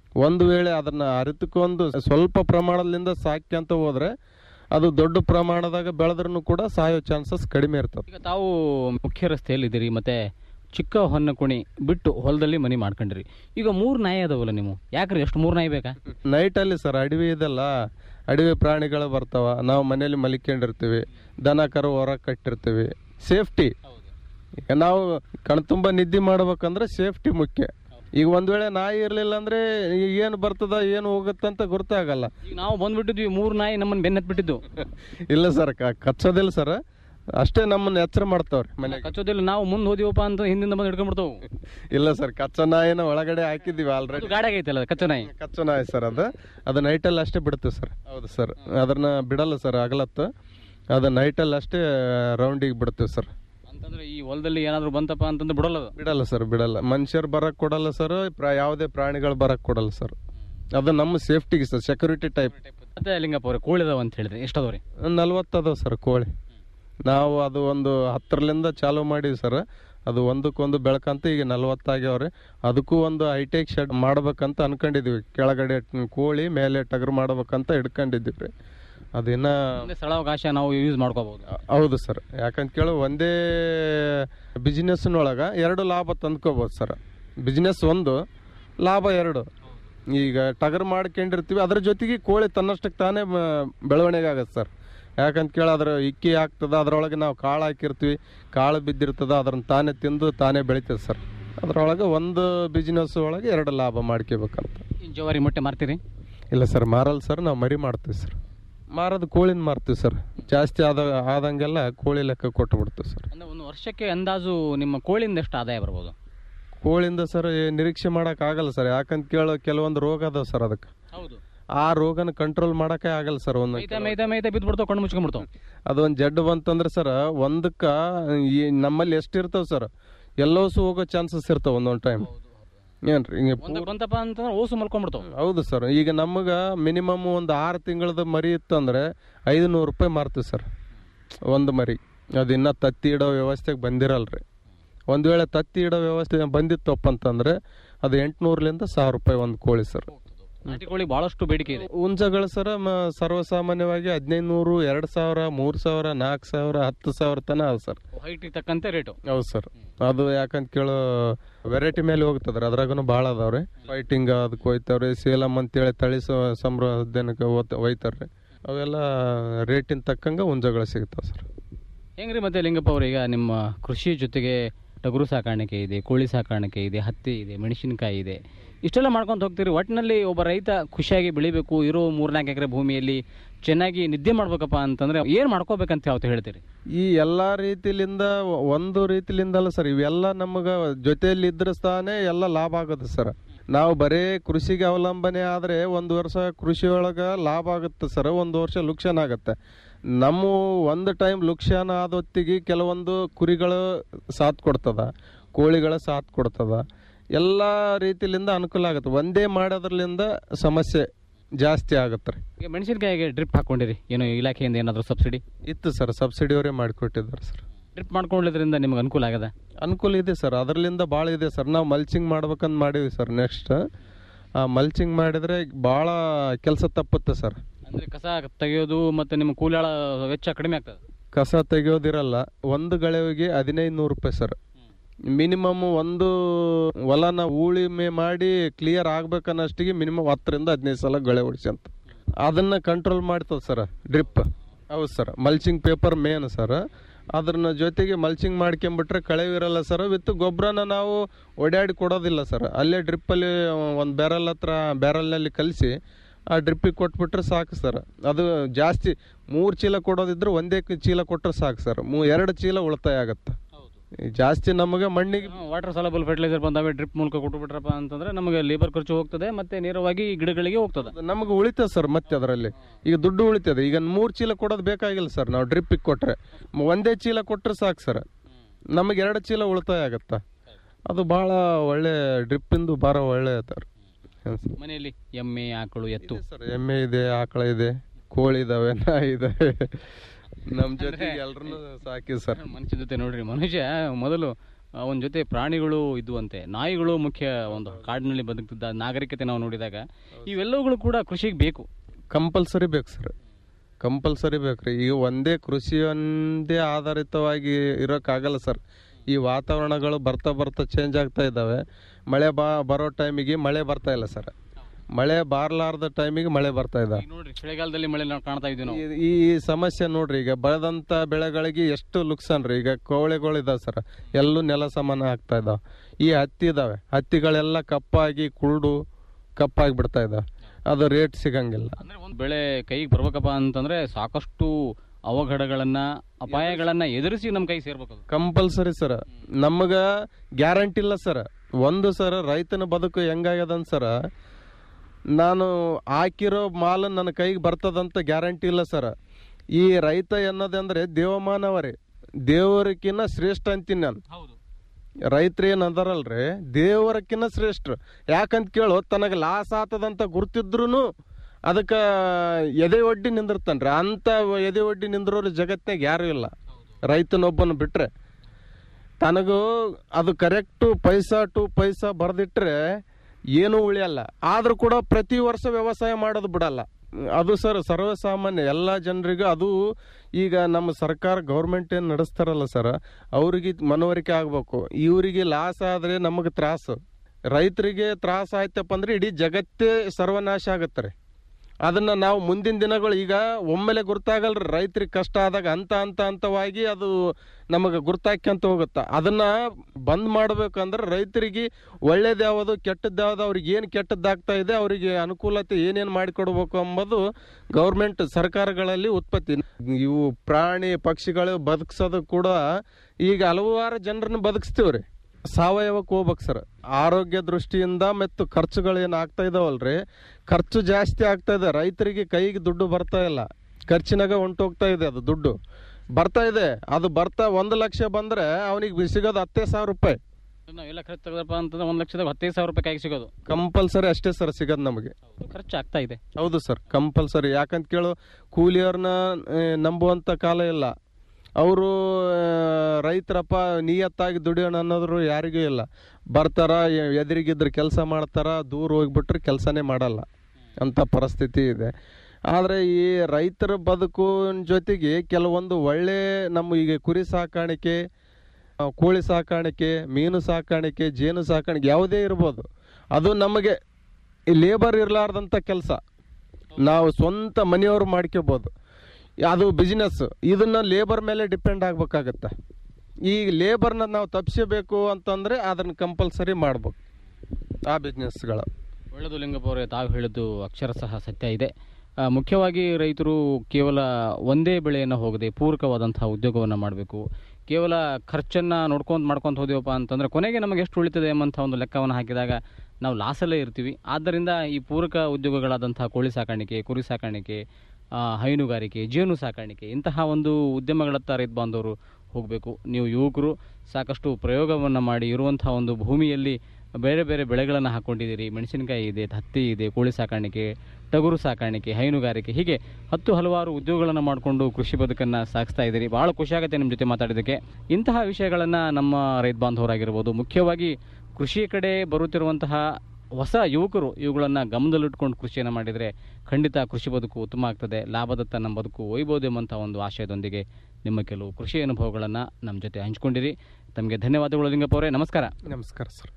ಒಂದು ವೇಳೆ ಅದನ್ನ ಅರಿತುಕೊಂಡು ಸ್ವಲ್ಪ ಪ್ರಮಾಣದಿಂದ ಸಾಕ್ಯಂತ ಹೋದ್ರೆ ಅದು ದೊಡ್ಡ ಪ್ರಮಾಣದಾಗ ಬೆಳೆದ್ರೂ ಕೂಡ ಸಾಯೋ ಚಾನ್ಸಸ್ ಕಡಿಮೆ ಇರ್ತದೆ ಈಗ ತಾವು ಮುಖ್ಯ ರಸ್ತೆಯಲ್ಲಿದ್ದೀರಿ ಮತ್ತೆ ಚಿಕ್ಕ ಹೊನ್ನ ಕುಣಿ ಬಿಟ್ಟು ಹೊಲದಲ್ಲಿ ಮನೆ ಮಾಡ್ಕೊಂಡ್ರಿ ಈಗ ಮೂರು ನಾಯಿ ಅದಾವಲ್ಲ ನೀವು ಯಾಕ್ರಿ ಎಷ್ಟು ಮೂರು ನಾಯಿ ಬೇಕಾ ನೈಟಲ್ಲಿ ಸರ್ ಅಡವಿ ಇದೆಲ್ಲ ಅಡವಿ ಪ್ರಾಣಿಗಳು ಬರ್ತಾವ ನಾವು ಮನೇಲಿ ಮಲಿಕೊಂಡಿರ್ತೀವಿ ದನ ಕರು ಹೊರಗೆ ಕಟ್ಟಿರ್ತೀವಿ ಸೇಫ್ಟಿ ಈಗ ನಾವು ಕಣ್ತುಂಬ ನಿದ್ದೆ ಮಾಡ್ಬೇಕಂದ್ರೆ ಸೇಫ್ಟಿ ಮುಖ್ಯ ಈಗ ಒಂದ್ ವೇಳೆ ನಾಯಿ ಇರ್ಲಿಲ್ಲ ಅಂದ್ರೆ ಈಗ ಏನು ಬರ್ತದ ಏನು ಹೋಗುತ್ತಂತ ಗೊತ್ತಾಗಲ್ಲ ಈಗ ನಾವು ಬಂದ್ಬಿಟ್ಟಿದ್ವಿ ಮೂರು ನಾಯಿ ನಮ್ಮನ್ನ ಬೆನ್ನತ್ ಬಿಟ್ಟಿದ್ದು ಇಲ್ಲ ಸರ್ ಕಚ್ಚೋದಿಲ್ಲ ಸರ್ ಅಷ್ಟೇ ನಮ್ಮನ್ನ ಎಚ್ಚರ ಮಾಡ್ತಾವ್ರಿ ಮನೆಗೆ ಕಚ್ಚೋದಿಲ್ಲ ನಾವು ಮುಂದೆ ಹೋದಿವಪ್ಪ ಅಂತ ಹಿಂದಿಂದ ಬಂದು ಹಿಡ್ಕೊಂಡ್ಬಿಡ್ತಾವು ಇಲ್ಲ ಸರ್ ಕಚ್ಚೋ ನಾಯಿನ ಒಳಗಡೆ ಹಾಕಿದೀವಿ ಆಲ್ರೆಡಿ ಅದು ಗಾಡಿಯಾಗ ಐತಲ್ಲ ಅದು ಕಚ್ಚೋ ನಾಯಿ ಕಚ್ಚೋ ನಾಯಿ ಸರ್ ಅದು ಅದು ನೈಟಲ್ಲಿ ಅಷ್ಟೇ ಬಿಡುತ್ತೆ ಸರ್ ಹೌದು ಸರ್ ಅದನ್ನ ಬಿಡಲ್ಲ ಸರ್ ಆಗಲತ್ತು ಅದು ನೈಟಲ್ಲಿ ಅಷ್ಟೇ ರೌಂಡಿಗೆ ಬಿಡ್ತೀವಿ ಸರ್ ಅಂತಂದ್ರೆ ಈ ಹೊಲದಲ್ಲಿ ಏನಾದ್ರು ಬಂತಪ್ಪ ಅಂತಂದ್ರೆ ಬಿಡಲ್ಲ ಅದು ಬಿಡಲ್ಲ ಸರ್ ಬಿಡಲ್ಲ ಮನುಷ್ಯರು ಬರಕ್ ಕೊಡಲ್ಲ ಸರ್ ಯಾವುದೇ ಪ್ರಾಣಿಗಳು ಬರಕ್ ಕೊಡಲ್ಲ ಸರ್ ಅದು ನಮ್ಮ ಸೇಫ್ಟಿಗೆ ಸರ್ ಸೆಕ್ಯೂರಿಟಿ ಟೈಪ್ ಮತ್ತೆ ಲಿಂಗಪ್ಪ ಅವ್ರೆ ಕೋಳಿ ಅದಾವ ಅಂತ ಹೇಳಿದ್ರೆ ಎಷ್ಟು ಅದಾವ್ರಿ ನಲ್ವತ್ತದವ ಸರ್ ಕೋಳಿ ನಾವು ಅದು ಒಂದು ಹತ್ತರಲಿಂದ ಚಾಲೂ ಮಾಡೀವಿ ಸರ್ ಅದು ಒಂದಕ್ಕೊಂದು ಬೆಳಕಂತ ಈಗ ನಲ್ವತ್ತಾಗ್ಯಾವ್ರಿ ಅದಕ್ಕೂ ಒಂದು ಹೈಟೆಕ್ ಶೆಡ್ ಮಾಡ್ಬೇಕಂತ ಅನ್ಕೊಂಡಿದ್ವಿ ಕೆಳಗಡೆ ಕೋಳಿ ಮೇಲೆ ಟಗರು ಮಾಡ್ಬೇಕಂತ ಹಿಡ್ಕೊಂಡಿದ್ವಿ ರೀ ಅದಿನ್ನ ಒಂದೇ ಸ್ಥಳಾವಕಾಶ ನಾವು ಯೂಸ್ ಮಾಡ್ಕೋಬಹುದು ಹೌದು ಸರ್ ಯಾಕಂತ ಕೇಳು ಒಂದೇ ಬಿಸ್ನೆಸ್ನೊಳಗ ಎರಡು ಲಾಭ ತಂದ್ಕೋಬೋದು ಸರ್ ಬಿಸ್ನೆಸ್ ಒಂದು ಲಾಭ ಎರಡು ಈಗ ಟಗರ್ ಮಾಡ್ಕೊಂಡಿರ್ತೀವಿ ಅದ್ರ ಜೊತೆಗೆ ಕೋಳಿ ತನ್ನಷ್ಟಕ್ಕೆ ತಾನೇ ಮ- ಬೆಳವಣಿಗೆ ಆಗತ್ತೆ ಸರ್ ಯಾಕಂತ ಕೇಳಿ ಅದ್ರ ಇಕ್ಕಿ ಆಗ್ತದ ಅದ್ರೊಳಗೆ ನಾವು ಕಾಳು ಹಾಕಿರ್ತೀವಿ ಕಾಳು ಬಿದ್ದಿರ್ತದ ಅದನ್ನ ತಾನೇ ತಿಂದು ತಾನೇ ಬೆಳಿತದೆ ಸರ್ ಅದ್ರೊಳಗೆ ಒಂದು ಬಿಸ್ನೆಸ್ ಒಳಗೆ ಎರಡು ಲಾಭ ಮಾಡ್ಕೋಬೇಕಂತ ಜವಾರಿ ಮೊಟ್ಟೆ ಮಾರ್ತೀರಿ ಇಲ್ಲ ಸರ್ ಮಾರಲ್ಲ ಸರ್ ನಾವು ಮರಿ ಮಾಡ್ತೀವಿ ಸರ್ ಮಾರೋದು ಕೋಳಿನ ಮಾರ್ತೀವಿ ಸರ್ ಜಾಸ್ತಿ ಆದ ಆದಂಗೆಲ್ಲ ಕೋಳಿ ಲೆಕ್ಕ ಕೊಟ್ಟು ಬಿಡ್ತೀವಿ ಸರ್ ಅಂದ್ರೆ ಒಂದು ವರ್ಷಕ್ಕೆ ಅಂದಾಜು ನಿಮ್ಮ ಕೋಳಿಯಿಂದ ಎಷ್ಟು ಆದಾಯ ಬರ್ಬೋದು ಕೋಳಿಂದ ಸರ್ ಏ- ನಿರೀಕ್ಷೆ ಮಾಡಕ್ ಆಗಲ್ಲ ಸರ್ ಯಾಕಂತ ಕೇಳೋ ಕೆಲವೊಂದು ರೋಗ ಅದಾವ ಸರ್ ಅದಕ್ಕೆ ಹೌದು ಆ ರೋಗನ ಕಂಟ್ರೋಲ್ ಮಾಡಕ್ಕೆ ಆಗಲ್ಲ ಸರ್ ಒಂದು ಮೈತಾ ಮೈತಾ ಮೈತಾ ಬಿದ್ಬಿಡ್ತಾವ ಕಣ್ಣು ಮುಚ್ಕೊಂಡ್ಬಿಡ್ತಾವ ಅದೊಂದು ಜಡ್ಡು ಬಂತಂದ್ರೆ ಸರ್ ಒಂದಕ್ಕ ಈ ನಮ್ಮಲ್ಲಿ ಎಷ್ಟಿರ್ತಾವ ಸರ್ ಎಲ್ಲೋಸು ಹೋಗೋ ಚಾನ್ಸಸ್ ಇರ್ತಾವ ಒಂದೊಂದು ಟೈಮ್ ಏನ್ರಿ ಹಿಂಗೆ ಒಂದು ಬಂತಪ್ಪ ಅಂತಂದ್ರೆ ಓಸು ಮಲ್ಕೊಂಡ್ಬಿಡ್ತಾವ ಹೌದು ಸರ್ ಈಗ ನಮಗೆ ಮಿನಿಮಮ್ ಒಂದು ಆರು ತಿಂಗಳದ ಮರಿ ಇತ್ತಂದ್ರೆ ಐದು ನೂರು ರೂಪಾಯಿ ಮಾರ್ತೀವಿ ಸರ್ ಒಂದು ಮರಿ ಅದು ಇನ್ನೂ ತತ್ತಿ ಇಡೋ ವ್ಯವಸ್ಥೆಗೆ ಬಂದಿರಲ್ರಿ ಒಂದು ವೇಳೆ ತತ್ತಿ ಇಡೋ ವ್ಯವಸ್ಥೆ ಬಂದಿತ್ತಪ್ಪ ಅಂತಂದ್ರೆ ಅದು ಎಂಟುನೂರಲಿಂದ ಸಾವಿರ ರೂಪಾಯಿ ಒಂದು ಕೋಳಿ ಸರ್ ನಾಟಿ ಕೋಳಿ ಬಹಳಷ್ಟು ಬೇಡಿಕೆ ಇದೆ ಹುಂಜಗಳು ಸರ್ ಮ- ಸರ್ವಸಾಮಾನ್ಯವಾಗಿ ಹದಿನೈದು ನೂರು ಎರಡು ಸಾವಿರ ಮೂರು ಸಾವಿರ ನಾಲ್ಕು ಸಾವಿರ ಹತ್ತು ಸಾವಿರ ತನ ಅವ ಸರ್ ಹೈಟ್ ತಕ್ಕಂತೆ ರೇಟು ಹೌದು ಸರ್ ಅದು ಯಾಕಂತ ಕೇಳೋ ವೆರೈಟಿ ಮೇಲೆ ಹೋಗ್ತದ್ರಿ ಅದ್ರಾಗೂ ಭಾಳ ಅದಾವ್ರಿ ಫೈಟಿಂಗ್ ಅದಕ್ಕೆ ಹೋಯ್ತಾವ್ರಿ ಸೇಲಂ ಅಂತೇಳಿ ತಳಿ ಸ- ಸಂವರ್ಧನಕ್ಕೆ ಹೋತ್- ಒಯ್ತಾರ್ರಿ ಅವೆಲ್ಲ ರೇಟಿನ ತಕ್ಕಂಗೆ ಹುಂಜಗಳು ಸಿಗ್ತಾವ ಸರ್ ಹೆಂಗ್ರಿ ಮತ್ತೆ ಲಿಂಗಪ್ಪ ಅವ್ರು ಈಗ ನಿಮ್ಮ ಕೃಷಿ ಜೊತೆಗೆ ಟಗರು ಸಾಕಾಣಿಕೆ ಇದೆ ಕೋಳಿ ಸಾಕಾಣಿಕೆ ಇದೆ ಹತ್ತಿ ಇದೆ ಮೆಣಸಿನಕಾಯಿ ಇದೆ ಇಷ್ಟೆಲ್ಲ ಮಾಡ್ಕೊಂತ ಹೋಗ್ತೀರಿ ಒಟ್ಟಿನಲ್ಲಿ ಒಬ್ಬ ರೈತ ಖುಷಿಯಾಗಿ ಬೆಳಿಬೇಕು ಇರೋ ಮೂರ್ನಾಲ್ಕು ಎಕರೆ ಭೂಮಿಯಲ್ಲಿ ಚೆನ್ನಾಗಿ ನಿದ್ದೆ ಮಾಡ್ಬೇಕಪ್ಪ ಅಂತಂದ್ರೆ ಏನು ಮಾಡ್ಕೋಬೇಕಂತ ಯಾವತ್ತು ಹೇಳ್ತೀರಿ ಈ ಎಲ್ಲಾ ರೀತಿಲಿಂದ ಒಂದು ರೀತಿಲಿಂದಲ್ಲ ಸರ್ ಇವೆಲ್ಲ ನಮಗೆ ಜೊತೆಯಲ್ಲಿ ಇದ್ರೆ ತಾನೇ ಎಲ್ಲ ಲಾಭ ಆಗುತ್ತೆ ಸರ್ ನಾವು ಬರೇ ಕೃಷಿಗೆ ಅವಲಂಬನೆ ಆದ್ರೆ ಒಂದು ವರ್ಷ ಕೃಷಿ ಒಳಗ ಲಾಭ ಆಗುತ್ತೆ ಸರ್ ಒಂದು ವರ್ಷ ಲುಕ್ಷನ್ ಆಗುತ್ತೆ ನಮ್ಮ ಒಂದು ಟೈಮ್ ಲುಕ್ಷಾನ ಆದ ಹೊತ್ತಿಗೆ ಕೆಲವೊಂದು ಕುರಿಗಳು ಸಾಥ್ ಕೊಡ್ತದ ಕೋಳಿಗಳ ಸಾಥ್ ಕೊಡ್ತದ ಎಲ್ಲ ರೀತಿಲಿಂದ ಅನುಕೂಲ ಆಗುತ್ತೆ ಒಂದೇ ಮಾಡೋದ್ರಲಿಂದ ಸಮಸ್ಯೆ ಜಾಸ್ತಿ ಆಗುತ್ತೆ ರೀ ಈಗ ಮೆಣಸಿನಕಾಯಿಗೆ ಡ್ರಿಪ್ ಹಾಕೊಂಡಿರಿ ಏನೋ ಇಲಾಖೆಯಿಂದ ಏನಾದರೂ ಸಬ್ಸಿಡಿ ಇತ್ತು ಸರ್ ಸಬ್ಸಿಡಿ ಅವರೇ ಮಾಡಿಕೊಟ್ಟಿದ್ದಾರೆ ಸರ್ ಡ್ರಿಪ್ ಮಾಡ್ಕೊಳ್ಳೋದ್ರಿಂದ ನಿಮ್ಗೆ ಅನುಕೂಲ ಆಗದ ಅನುಕೂಲ ಇದೆ ಸರ್ ಅದರಲ್ಲಿಂದ ಭಾಳ ಇದೆ ಸರ್ ನಾವು ಮಲ್ಚಿಂಗ್ ಮಾಡ್ಬೇಕಂತ ಮಾಡೀವಿ ಸರ್ ನೆಕ್ಸ್ಟ್ ಆ ಮಲ್ಚಿಂಗ್ ಮಾಡಿದ್ರೆ ಭಾಳ ಕೆಲಸ ತಪ್ಪುತ್ತೆ ಸರ್ ಅಂದ್ರೆ ಕಸ ತೆಗೆಯೋದು ಮತ್ತೆ ನಿಮ್ಮ ಕೂಲಾಳ ವೆಚ್ಚ ಕಡಿಮೆ ಆಗ್ತದೆ ಕಸ ತೆಗೆಯೋದಿರಲ್ಲ ಒಂದು ಗಳೆವಿಗೆ ಹದಿನೈದು ನೂರು ರೂಪಾಯಿ ಸರ್ ಮಿನಿಮಮ್ ಒಂದು ಹೊಲನ ಉಳಿಮೆ ಮಾಡಿ ಕ್ಲಿಯರ್ ಆಗ್ಬೇಕನ್ನಷ್ಟಿಗೆ ಮಿನಿಮಮ್ ಹತ್ತರಿಂದ ಹದಿನೈದು ಸಲ ಗಳೆ ಹೊಡ್ಸಂತ ಅದನ್ನ ಕಂಟ್ರೋಲ್ ಮಾಡ್ತದೆ ಸರ್ ಡ್ರಿಪ್ ಹೌದು sir mulching paper main sir ಅದ್ರ ಜೊತೆಗೆ ಮಲ್ಚಿಂಗ್ ಮಾಡ್ಕೊಂಬಿಟ್ರೆ ಕಳೆವಿರಲ್ಲ ಸರ್ ವಿತ್ ಗೊಬ್ಬರನ ನಾವು ಒಡ್ಯಾಡಿ ಕೊಡೋದಿಲ್ಲ ಸರ್ ಅಲ್ಲೇ ಡ್ರಿಪ್ಪಲ್ಲಿ ಒಂದು ಬ್ಯಾರಲ್ ಹತ್ರ ಬ್ಯಾರಲ್ನಲ್ಲಿ ಕಲಿಸಿ ಆ ಡ್ರಿಪ್ಪಿಗೆ ಕೊಟ್ಬಿಟ್ರೆ ಸಾಕು ಸರ್ ಅದು ಜಾಸ್ತಿ ಮೂರು ಚೀಲ ಕೊಡೋದಿದ್ರೆ ಒಂದೇ ಕ- ಚೀಲ ಕೊಟ್ಟರೆ ಸಾಕು ಸರ್ ಮೂ ಎರಡು ಚೀಲ ಉಳಿತಾಯ ಆಗತ್ತೆ ಈ ಜಾಸ್ತಿ ನಮಗೆ ಮಣ್ಣಿಗೆ ವಾಟರ್ ಸಾಲಬಲ್ ಫರ್ಟಿಲೈಸರ್ ಬಂದಾವೆ ಡ್ರಿಪ್ ಮೂಲಕ ಕೊಟ್ಟುಬಿಟ್ರಪ್ಪ ಅಂತಂದ್ರೆ ನಮಗೆ ಲೇಬರ್ ಖರ್ಚು ಹೋಗ್ತದೆ ಮತ್ತೆ ನೇರವಾಗಿ ಗಿಡಗಳಿಗೆ ಹೋಗ್ತದೆ ನಮಗೆ ಉಳಿತದೆ ಸರ್ ಮತ್ತೆ ಅದರಲ್ಲಿ ಈಗ ದುಡ್ಡು ಉಳಿತದೆ ಈಗ ಮೂರು ಚೀಲ ಕೊಡೋದು ಬೇಕಾಗಿಲ್ಲ ಸರ್ ನಾವು ಡ್ರಿಪ್ಪಿಗೆ ಕೊಟ್ಟರೆ ಒಂದೇ ಚೀಲ ಕೊಟ್ಟರೆ ಸಾಕು ಸರ್ ನಮಗೆ ಎರಡು ಚೀಲ ಉಳಿತಾಯ ಆಗತ್ತೆ ಅದು ಭಾಳ ಒಳ್ಳೆ ಡ್ರಿಪ್ಪಿಂದು ಭಾಳ ಒಳ್ಳೆ ಸರ್ ಮನೆಯಲ್ಲಿ ಎಮ್ಮೆ ಆಕಳು ಎತ್ತು ಸರ್ ಎಮ್ಮೆ ಇದೆ ಆಕಳ ಇದೆ ಕೋಳಿ ಇದಾವೆ ನಾಯಿ ಇದಾವೆ ನಮ್ಮ ಜೊತೆಗೆ ಎಲ್ರನ್ನೂ ಸಾಕಿ ಸರ್ ಮನುಷ್ಯ ಜೊತೆ ನೋಡ್ರಿ ಮನುಷ್ಯ ಮೊದಲು ಒಂದು ಜೊತೆ ಪ್ರಾಣಿಗಳು ಇದ್ದುವಂತೆ ನಾಯಿಗಳು ಮುಖ್ಯ ಒಂದು ಕಾಡಿನಲ್ಲಿ ಬದುಕ್ತಿದ್ದ ನಾಗರಿಕತೆ ನಾವು ನೋಡಿದಾಗ ಇವೆಲ್ಲವುಗಳು ಕೂಡ ಕೃಷಿಗೆ ಬೇಕು ಕಂಪಲ್ಸರಿ ಬೇಕು ಸರ್ ಕಂಪಲ್ಸರಿ ಬೇಕು ರೀ ಈಗ ಒಂದೇ ಕೃಷಿ ಒಂದೇ ಆಧಾರಿತವಾಗಿ ಇರೋಕ್ಕಾಗಲ್ಲ ಸರ್ ಈ ವಾತಾವರಣಗಳು ಬರ್ತಾ ಬರ್ತಾ ಚೇಂಜ್ ಆಗ್ತಾ ಇದ್ದಾವೆ ಮಳೆ ಬಾ ಬರೋ ಟೈಮಿಗೆ ಮಳೆ ಬರ್ತಾ ಇಲ್ಲ ಸರ್ ಮಳೆ ಬಾರ್ಲಾರ್ದ ಟೈಮಿಗೆ ಮಳೆ ಬರ್ತಾ ಇದ್ದಾವೆ ಈಗ ನೋಡ್ರಿ ಚಳಿಗಾಲದಲ್ಲಿ ಮಳೆ ನಾವು ಕಾಣ್ತಾ ಇದ್ದೀವಿ ನಾವು ಈ- ಈ ಸಮಸ್ಯೆ ನೋಡ್ರಿ ಈಗ ಬೆಳೆದಂತ ಬೆಳೆಗಳಿಗೆ ಎಷ್ಟು ಲುಕ್ಸಾನ್ ರೀ ಈಗ ಕೋಳೆಗಳು ಇದಾವೆ ಸರ್ ಎಲ್ಲೂ ನೆಲ ಸಮಾನ ಆಗ್ತಾ ಇದಾವೆ ಈ ಹತ್ತಿ ಇದಾವೆ ಹತ್ತಿಗಳೆಲ್ಲ ಕಪ್ಪಾಗಿ ಕುರುಡು ಕಪ್ಪಾಗಿ ಬಿಡ್ತಾ ಇದಾವೆ ಅದು ರೇಟ್ ಸಿಗಂಗಿಲ್ಲ ಅಂದ್ರೆ ಒಂದು ಬೆಳೆ ಕೈಗೆ ಬರ್ಬೇಕಪ್ಪ ಅಂತಂದ್ರೆ ಸಾಕಷ್ಟು ಅವಘಡಗಳನ್ನ ಅಪಾಯಗಳನ್ನ ಎದುರಿಸಿ ನಮ್ಮ ಕೈ ಸೇರ್ಬೇಕು ಅದು ಕಂಪಲ್ಸರಿ ಸರ್ ನಮಗ ಗ್ಯಾರಂಟಿ ಇಲ್ಲ ಸರ್ ಒಂದು ಸರ್ ರೈತನ ಬದುಕು ಹೆಂಗಾಗ್ಯದ ಸರ ನಾನು ಹಾಕಿರೋ ಮಾಲ್ ನನ್ನ ಕೈಗೆ ಬರ್ತದಂತ ಗ್ಯಾರಂಟಿ ಇಲ್ಲ ಸರ್ ಈ ರೈತ ಅನ್ನೋದಂದ್ರೆ ದೇವಮಾನವ ರೀ ದೇವರಕ್ಕಿನ್ನ ಶ್ರೇಷ್ಠ ಅಂತೀನಿ ನಾನು ಹೌದು ರೈತರು ಏನು ಅದಾರಲ್ರಿ ದೇವರಕ್ಕಿನ್ನ ಶ್ರೇಷ್ಠರು ಯಾಕಂತ ಕೇಳು ತನಗೆ ಲಾಸ್ ಆತದಂತ ಗುರ್ತಿದ್ರು ಅದಕ್ಕೆ ಎದೆ ಒಡ್ಡಿ ನಿಂದಿರ್ತಾನ್ರಿ ಅಂತ ಎದೆ ಒಡ್ಡಿ ನಿಂದ್ರೋರು ಜಗತ್ನಾಗ ಯಾರು ಇಲ್ಲ ರೈತನೊಬ್ಬನ ಬಿಟ್ರೆ ತನಗೂ ಅದು ಕರೆಕ್ಟು ಪೈಸಾ ಟು ಪೈಸಾ ಬರೆದಿಟ್ರೆ ಏನೂ ಉಳಿಯಲ್ಲ ಆದ್ರೂ ಕೂಡ ಪ್ರತಿ ವರ್ಷ ವ್ಯವಸಾಯ ಮಾಡೋದು ಬಿಡಲ್ಲ ಅದು ಸರ್ ಸರ್ವಸಾಮಾನ್ಯ ಎಲ್ಲ ಜನರಿಗೂ ಅದು ಈಗ ನಮ್ಮ ಸರ್ಕಾರ ಗೌರ್ಮೆಂಟ್ ಏನು ನಡೆಸ್ತಾರಲ್ಲ ಸರ್ ಅವ್ರಿಗೆ ಮನವರಿಕೆ ಆಗ್ಬೇಕು ಇವರಿಗೆ ಲಾಸ್ ಆದ್ರೆ ನಮಗೆ ತ್ರಾಸು ರೈತರಿಗೆ ತ್ರಾಸ ಆಯ್ತಪ್ಪ ಅಂದ್ರೆ ಇಡೀ ಜಗತ್ತೇ ಸರ್ವನಾಶ ಆಗತ್ತೆ ರೀ ಅದನ್ನ ನಾವು ಮುಂದಿನ ದಿನಗಳು ಈಗ ಒಮ್ಮೆಲೆ ಗುರ್ತಾಗಲ್ರಿ ರೈತರಿಗೆ ಕಷ್ಟ ಆದಾಗ ಹಂತ ಹಂತ ಹಂತವಾಗಿ ಅದು ನಮಗೆ ಗುರ್ತಾಕ್ಯಂತ ಹೋಗುತ್ತೆ ಅದನ್ನ ಬಂದ್ ಮಾಡ್ಬೇಕಂದ್ರೆ ರೈತರಿಗೆ ಒಳ್ಳೇದು ಯಾವುದು ಕೆಟ್ಟದ್ದು ಯಾವುದು ಅವ್ರಿಗೆ ಏನು ಕೆಟ್ಟದ್ದಾಗ್ತಾ ಇದೆ ಅವರಿಗೆ ಅನುಕೂಲತೆ ಏನೇನು ಮಾಡಿಕೊಡ್ಬೇಕು ಎಂಬುದು ಗೌರ್ಮೆಂಟ್ ಸರ್ಕಾರಗಳಲ್ಲಿ ಉತ್ಪತ್ತಿ ಇವು ಪ್ರಾಣಿ ಪಕ್ಷಿಗಳು ಬದುಕ್ಸೋದು ಕೂಡ ಈಗ ಹಲವಾರು ಜನರನ್ನ ಬದುಕಿಸ್ತೀವ್ರಿ ಸಾವಯವಕ್ಕೆ ಹೋಗ್ಬೇಕು ಸರ್ ಆರೋಗ್ಯ ದೃಷ್ಟಿಯಿಂದ ಮತ್ತು ಖರ್ಚುಗಳು ಏನು ಆಗ್ತಾ ಇದಾವಲ್ರಿ ಖರ್ಚು ಜಾಸ್ತಿ ಆಗ್ತಾ ಇದೆ ರೈತರಿಗೆ ಕೈಗೆ ದುಡ್ಡು ಬರ್ತಾ ಇಲ್ಲ ಖರ್ಚಿನಾಗ ಹೊಂಟೋಗ್ತಾ ಇದೆ ಅದು ದುಡ್ಡು ಬರ್ತಾ ಇದೆ ಅದು ಬರ್ತಾ ಒಂದು ಲಕ್ಷ ಬಂದ್ರೆ ಅವನಿಗೆ ಸಿಗೋದು ಹತ್ತೇ ಸಾವಿರ ರೂಪಾಯಿ ನಾವೆಲ್ಲ ಖರ್ಚು ತೆಗೆದಪ್ಪ ಅಂತಂದ್ರೆ ಒಂದು ಲಕ್ಷದ ಹತ್ತೈದು ಸಾವಿರ ರೂಪಾಯಿ ಕೈಗೆ ಸಿಗೋದು ಕಂಪಲ್ಸರಿ ಅಷ್ಟೇ ಸರ್ ಸಿಗೋದು ನಮಗೆ ಖರ್ಚು ಆಗ್ತಾ ಇದೆ ಹೌದು ಸರ್ ಕಂಪಲ್ಸರಿ ಯಾಕಂತ ಕೇಳು ಕೂಲಿಯವ್ರನ್ನ ಆ, ನಂಬುವಂತ ಕಾಲ ಇಲ್ಲ ಅವರು ರೈತರಪ್ಪ ನಿಯತ್ತಾಗಿ ದುಡಿಯೋಣ ಅನ್ನೋದ್ರು ಯಾರಿಗೂ ಇಲ್ಲ ಬರ್ತಾರ ಎ- ಎದುರಿಗಿದ್ರೆ ಕೆಲಸ ಮಾಡ್ತಾರ ದೂರ ಹೋಗ್ಬಿಟ್ರೆ ಕೆಲಸನೇ ಮಾಡಲ್ಲ ಅಂತ ಪರಿಸ್ಥಿತಿ ಇದೆ ಆದರೆ ಈ ರೈತರ ಬದುಕಿನ ಜೊತೆಗೆ ಕೆಲವೊಂದು ಒಳ್ಳೆ ನಮ್ಮ ಈಗ ಕುರಿ ಸಾಕಾಣಿಕೆ ಆ, ಕೋಳಿ ಸಾಕಾಣಿಕೆ ಮೀನು ಸಾಕಾಣಿಕೆ ಜೇನು ಸಾಕಾಣಿಕೆ ಯಾವುದೇ ಇರ್ಬೋದು ಅದು ನಮಗೆ ಈ ಲೇಬರ್ ಇರಲಾರ್ದಂಥ ಕೆಲಸ ನಾವು ಸ್ವಂತ ಮನೆಯವರು ಮಾಡ್ಕೋಬೋದು ಅದು ಬಿಸ್ನೆಸ್ ಇದನ್ನ ಲೇಬರ್ ಮೇಲೆ ಡಿಪೆಂಡ್ ಆಗ್ಬೇಕಾಗತ್ತೆ ಈ ಲೇಬರ್ನ ನಾವು ತಪ್ಪಿಸಬೇಕು ಅಂತಂದ್ರೆ ಅದನ್ನ ಕಂಪಲ್ಸರಿ ಮಾಡ್ಬೇಕು ಆ ಬಿಸ್ನೆಸ್ಗಳು ಒಳ್ಳೆಯದು ಲಿಂಗಪ್ಪ ಅವರೇ ತಾವು ಹೇಳಿದ್ದು ಅಕ್ಷರಶಃ ಸತ್ಯ ಇದೆ ಆ, ಮುಖ್ಯವಾಗಿ ರೈತರು ಕೇವಲ ಒಂದೇ ಬೆಳೆಯನ್ನು ಹೋಗದೆ ಪೂರಕವಾದಂತಹ ಉದ್ಯೋಗವನ್ನು ಮಾಡಬೇಕು ಕೇವಲ ಖರ್ಚನ್ನು ನೋಡ್ಕೊಂತ ಮಾಡ್ಕೊಂತ ಹೋದೆವಪ್ಪ ಅಂತಂದ್ರೆ ಕೊನೆಗೆ ನಮಗೆ ಎಷ್ಟು ಉಳಿತದೆ ಎಂಬಂಥ ಒಂದು ಲೆಕ್ಕವನ್ನು ಹಾಕಿದಾಗ ನಾವು ಲಾಸಲ್ಲೇ ಇರ್ತೀವಿ ಆದ್ದರಿಂದ ಈ ಪೂರಕ ಉದ್ಯೋಗಗಳಾದಂತಹ ಕೋಳಿ ಸಾಕಾಣಿಕೆ ಕುರಿ ಸಾಕಾಣಿಕೆ ಆ, ಹೈನುಗಾರಿಕೆ ಜೇನು ಸಾಕಾಣಿಕೆ ಇಂತಹ ಒಂದು ಉದ್ಯಮಗಳತ್ತ ರೈತ ಬಾಂಧವರು ಹೋಗಬೇಕು ನೀವು ಯುವಕರು ಸಾಕಷ್ಟು ಪ್ರಯೋಗವನ್ನು ಮಾಡಿ ಇರುವಂತಹ ಒಂದು ಭೂಮಿಯಲ್ಲಿ ಬೇರೆ ಬೇರೆ ಬೆಳೆಗಳನ್ನು ಹಾಕ್ಕೊಂಡಿದ್ದೀರಿ ಮೆಣಸಿನಕಾಯಿ ಇದೆ ಹತ್ತಿ ಇದೆ ಕೋಳಿ ಸಾಕಾಣಿಕೆ ಟಗರು ಸಾಕಾಣಿಕೆ ಹೈನುಗಾರಿಕೆ ಹೀಗೆ ಹತ್ತು ಹಲವಾರು ಉದ್ಯೋಗಗಳನ್ನು ಮಾಡಿಕೊಂಡು ಕೃಷಿ ಬದುಕನ್ನು ಸಾಗಿಸ್ತಾ ಇದ್ದೀರಿ ಭಾಳ ಖುಷಿಯಾಗುತ್ತೆ ನಿಮ್ಮ ಜೊತೆ ಮಾತಾಡಿದ್ದಕ್ಕೆ ಇಂತಹ ವಿಷಯಗಳನ್ನು ನಮ್ಮ ರೈತ ಬಾಂಧವರಾಗಿರ್ಬೋದು ಮುಖ್ಯವಾಗಿ ಕೃಷಿ ಕಡೆ ಬರುತ್ತಿರುವಂತಹ ಹೊಸ ಯುವಕರು ಇವುಗಳನ್ನು ಗಮನದಲ್ಲಿಟ್ಕೊಂಡು ಕೃಷಿಯನ್ನು ಮಾಡಿದರೆ ಖಂಡಿತ ಕೃಷಿ ಬದುಕು ಉತ್ತಮ ಆಗ್ತದೆ ಲಾಭದತ್ತ ನಮ್ಮ ಬದುಕು ಒಯ್ಬೋದು ಎಂಬಂಥ ಒಂದು ಆಶಯದೊಂದಿಗೆ ನಿಮ್ಮ ಕೆಲವು ಕೃಷಿ ಅನುಭವಗಳನ್ನು ನಮ್ಮ ಜೊತೆ ಹಂಚ್ಕೊಂಡಿರಿ ತಮಗೆ ಧನ್ಯವಾದಗಳು ಲಿಂಗಪ್ಪ ಅವರೇ ನಮಸ್ಕಾರ ನಮಸ್ಕಾರ ಸರ್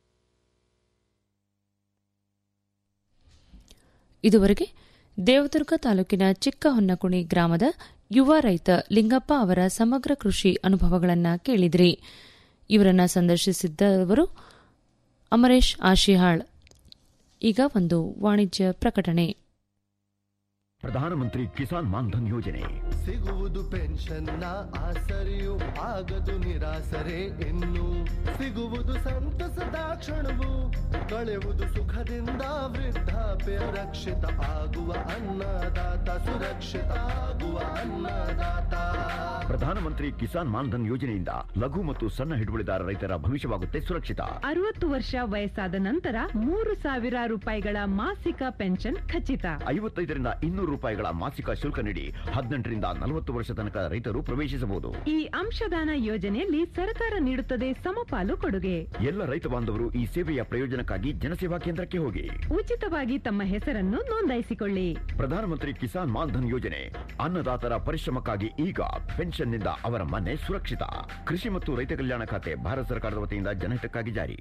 ಇದುವರೆಗೆ ದೇವದುರ್ಗ ತಾಲೂಕಿನ ಚಿಕ್ಕಹೊನ್ನಕುಣಿ ಗ್ರಾಮದ ಯುವ ರೈತ ಲಿಂಗಪ್ಪ ಅವರ ಸಮಗ್ರ ಕೃಷಿ ಅನುಭವಗಳನ್ನು ಕೇಳಿದ್ರಿ ಇವರನ್ನ ಸಂದರ್ಶಿಸಿದ್ದವರು ಅಮರೇಶ್ ಆಶಿಹಾಳ್ ಈಗ ಒಂದು ವಾಣಿಜ್ಯ ಪ್ರಕಟಣೆ ಪ್ರಧಾನಮಂತ್ರಿ ಕಿಸಾನ್ ಮಾನ್ಧನ್ ಯೋಜನೆ ಸಿಗುವುದು ಪೆನ್ಷನ್ನ ಆಸರೆಯು ಆಗದು ನಿರಾಸರೆ ಇನ್ನು ಸಿಗುವುದು ಸಂತಸದ ಕ್ಷಣವು ಕಳೆಯುವುದು ಸುಖದಿಂದ ವೃದ್ಧಾಪ್ಯ ರಕ್ಷಿತ ಆಗುವ ಅನ್ನದಾತ ಸುರಕ್ಷಿತ ಆಗುವ ಅನ್ನದಾತ ಪ್ರಧಾನಮಂತ್ರಿ ಕಿಸಾನ್ ಮಾನ್ಧನ್ ಯೋಜನೆಯಿಂದ ಲಘು ಮತ್ತು ಸಣ್ಣ ಹಿಡುವಳಿದಾರ ರೈತರ ಭವಿಷ್ಯವಾಗುತ್ತೆ ಸುರಕ್ಷಿತ ಅರವತ್ತು ವರ್ಷ ವಯಸ್ಸಾದ ನಂತರ ಮೂರು ಸಾವಿರ ರೂಪಾಯಿಗಳ ಮಾಸಿಕ ಪೆನ್ಷನ್ ಖಚಿತ ಐವತ್ತೈದರಿಂದ ಇನ್ನೂರು ರೂಪಾಯಿಗಳ ಮಾಸಿಕ ಶುಲ್ಕ ನೀಡಿ ಹದಿನೆಂಟರಿಂದ ನಲವತ್ತು ವರ್ಷ ತನಕ ರೈತರು ಪ್ರವೇಶಿಸಬಹುದು ಈ ಅಂಶದಾನ ಯೋಜನೆಯಲ್ಲಿ ಸರ್ಕಾರ ನೀಡುತ್ತದೆ ಸಮಪಾಲು ಕೊಡುಗೆ ಎಲ್ಲ ರೈತ ಬಾಂಧವರು ಈ ಸೇವೆಯ ಪ್ರಯೋಜನಕ್ಕಾಗಿ ಜನಸೇವಾ ಕೇಂದ್ರಕ್ಕೆ ಹೋಗಿ ಉಚಿತವಾಗಿ ತಮ್ಮ ಹೆಸರನ್ನು ನೋಂದಾಯಿಸಿಕೊಳ್ಳಿ ಪ್ರಧಾನಮಂತ್ರಿ ಕಿಸಾನ್ ಮಾನ್ಧನ್ ಯೋಜನೆ ಅನ್ನದಾತರ ಪರಿಶ್ರಮಕ್ಕಾಗಿ ಈಗ ಪೆನ್ಷನ್ನಿಂದ ಅವರ ಮನೆ ಸುರಕ್ಷಿತ ಕೃಷಿ ಮತ್ತು ರೈತ ಕಲ್ಯಾಣ ಖಾತೆ ಭಾರತ ಸರ್ಕಾರದ ವತಿಯಿಂದ ಜನಹಿತಕ್ಕಾಗಿ ಜಾರಿ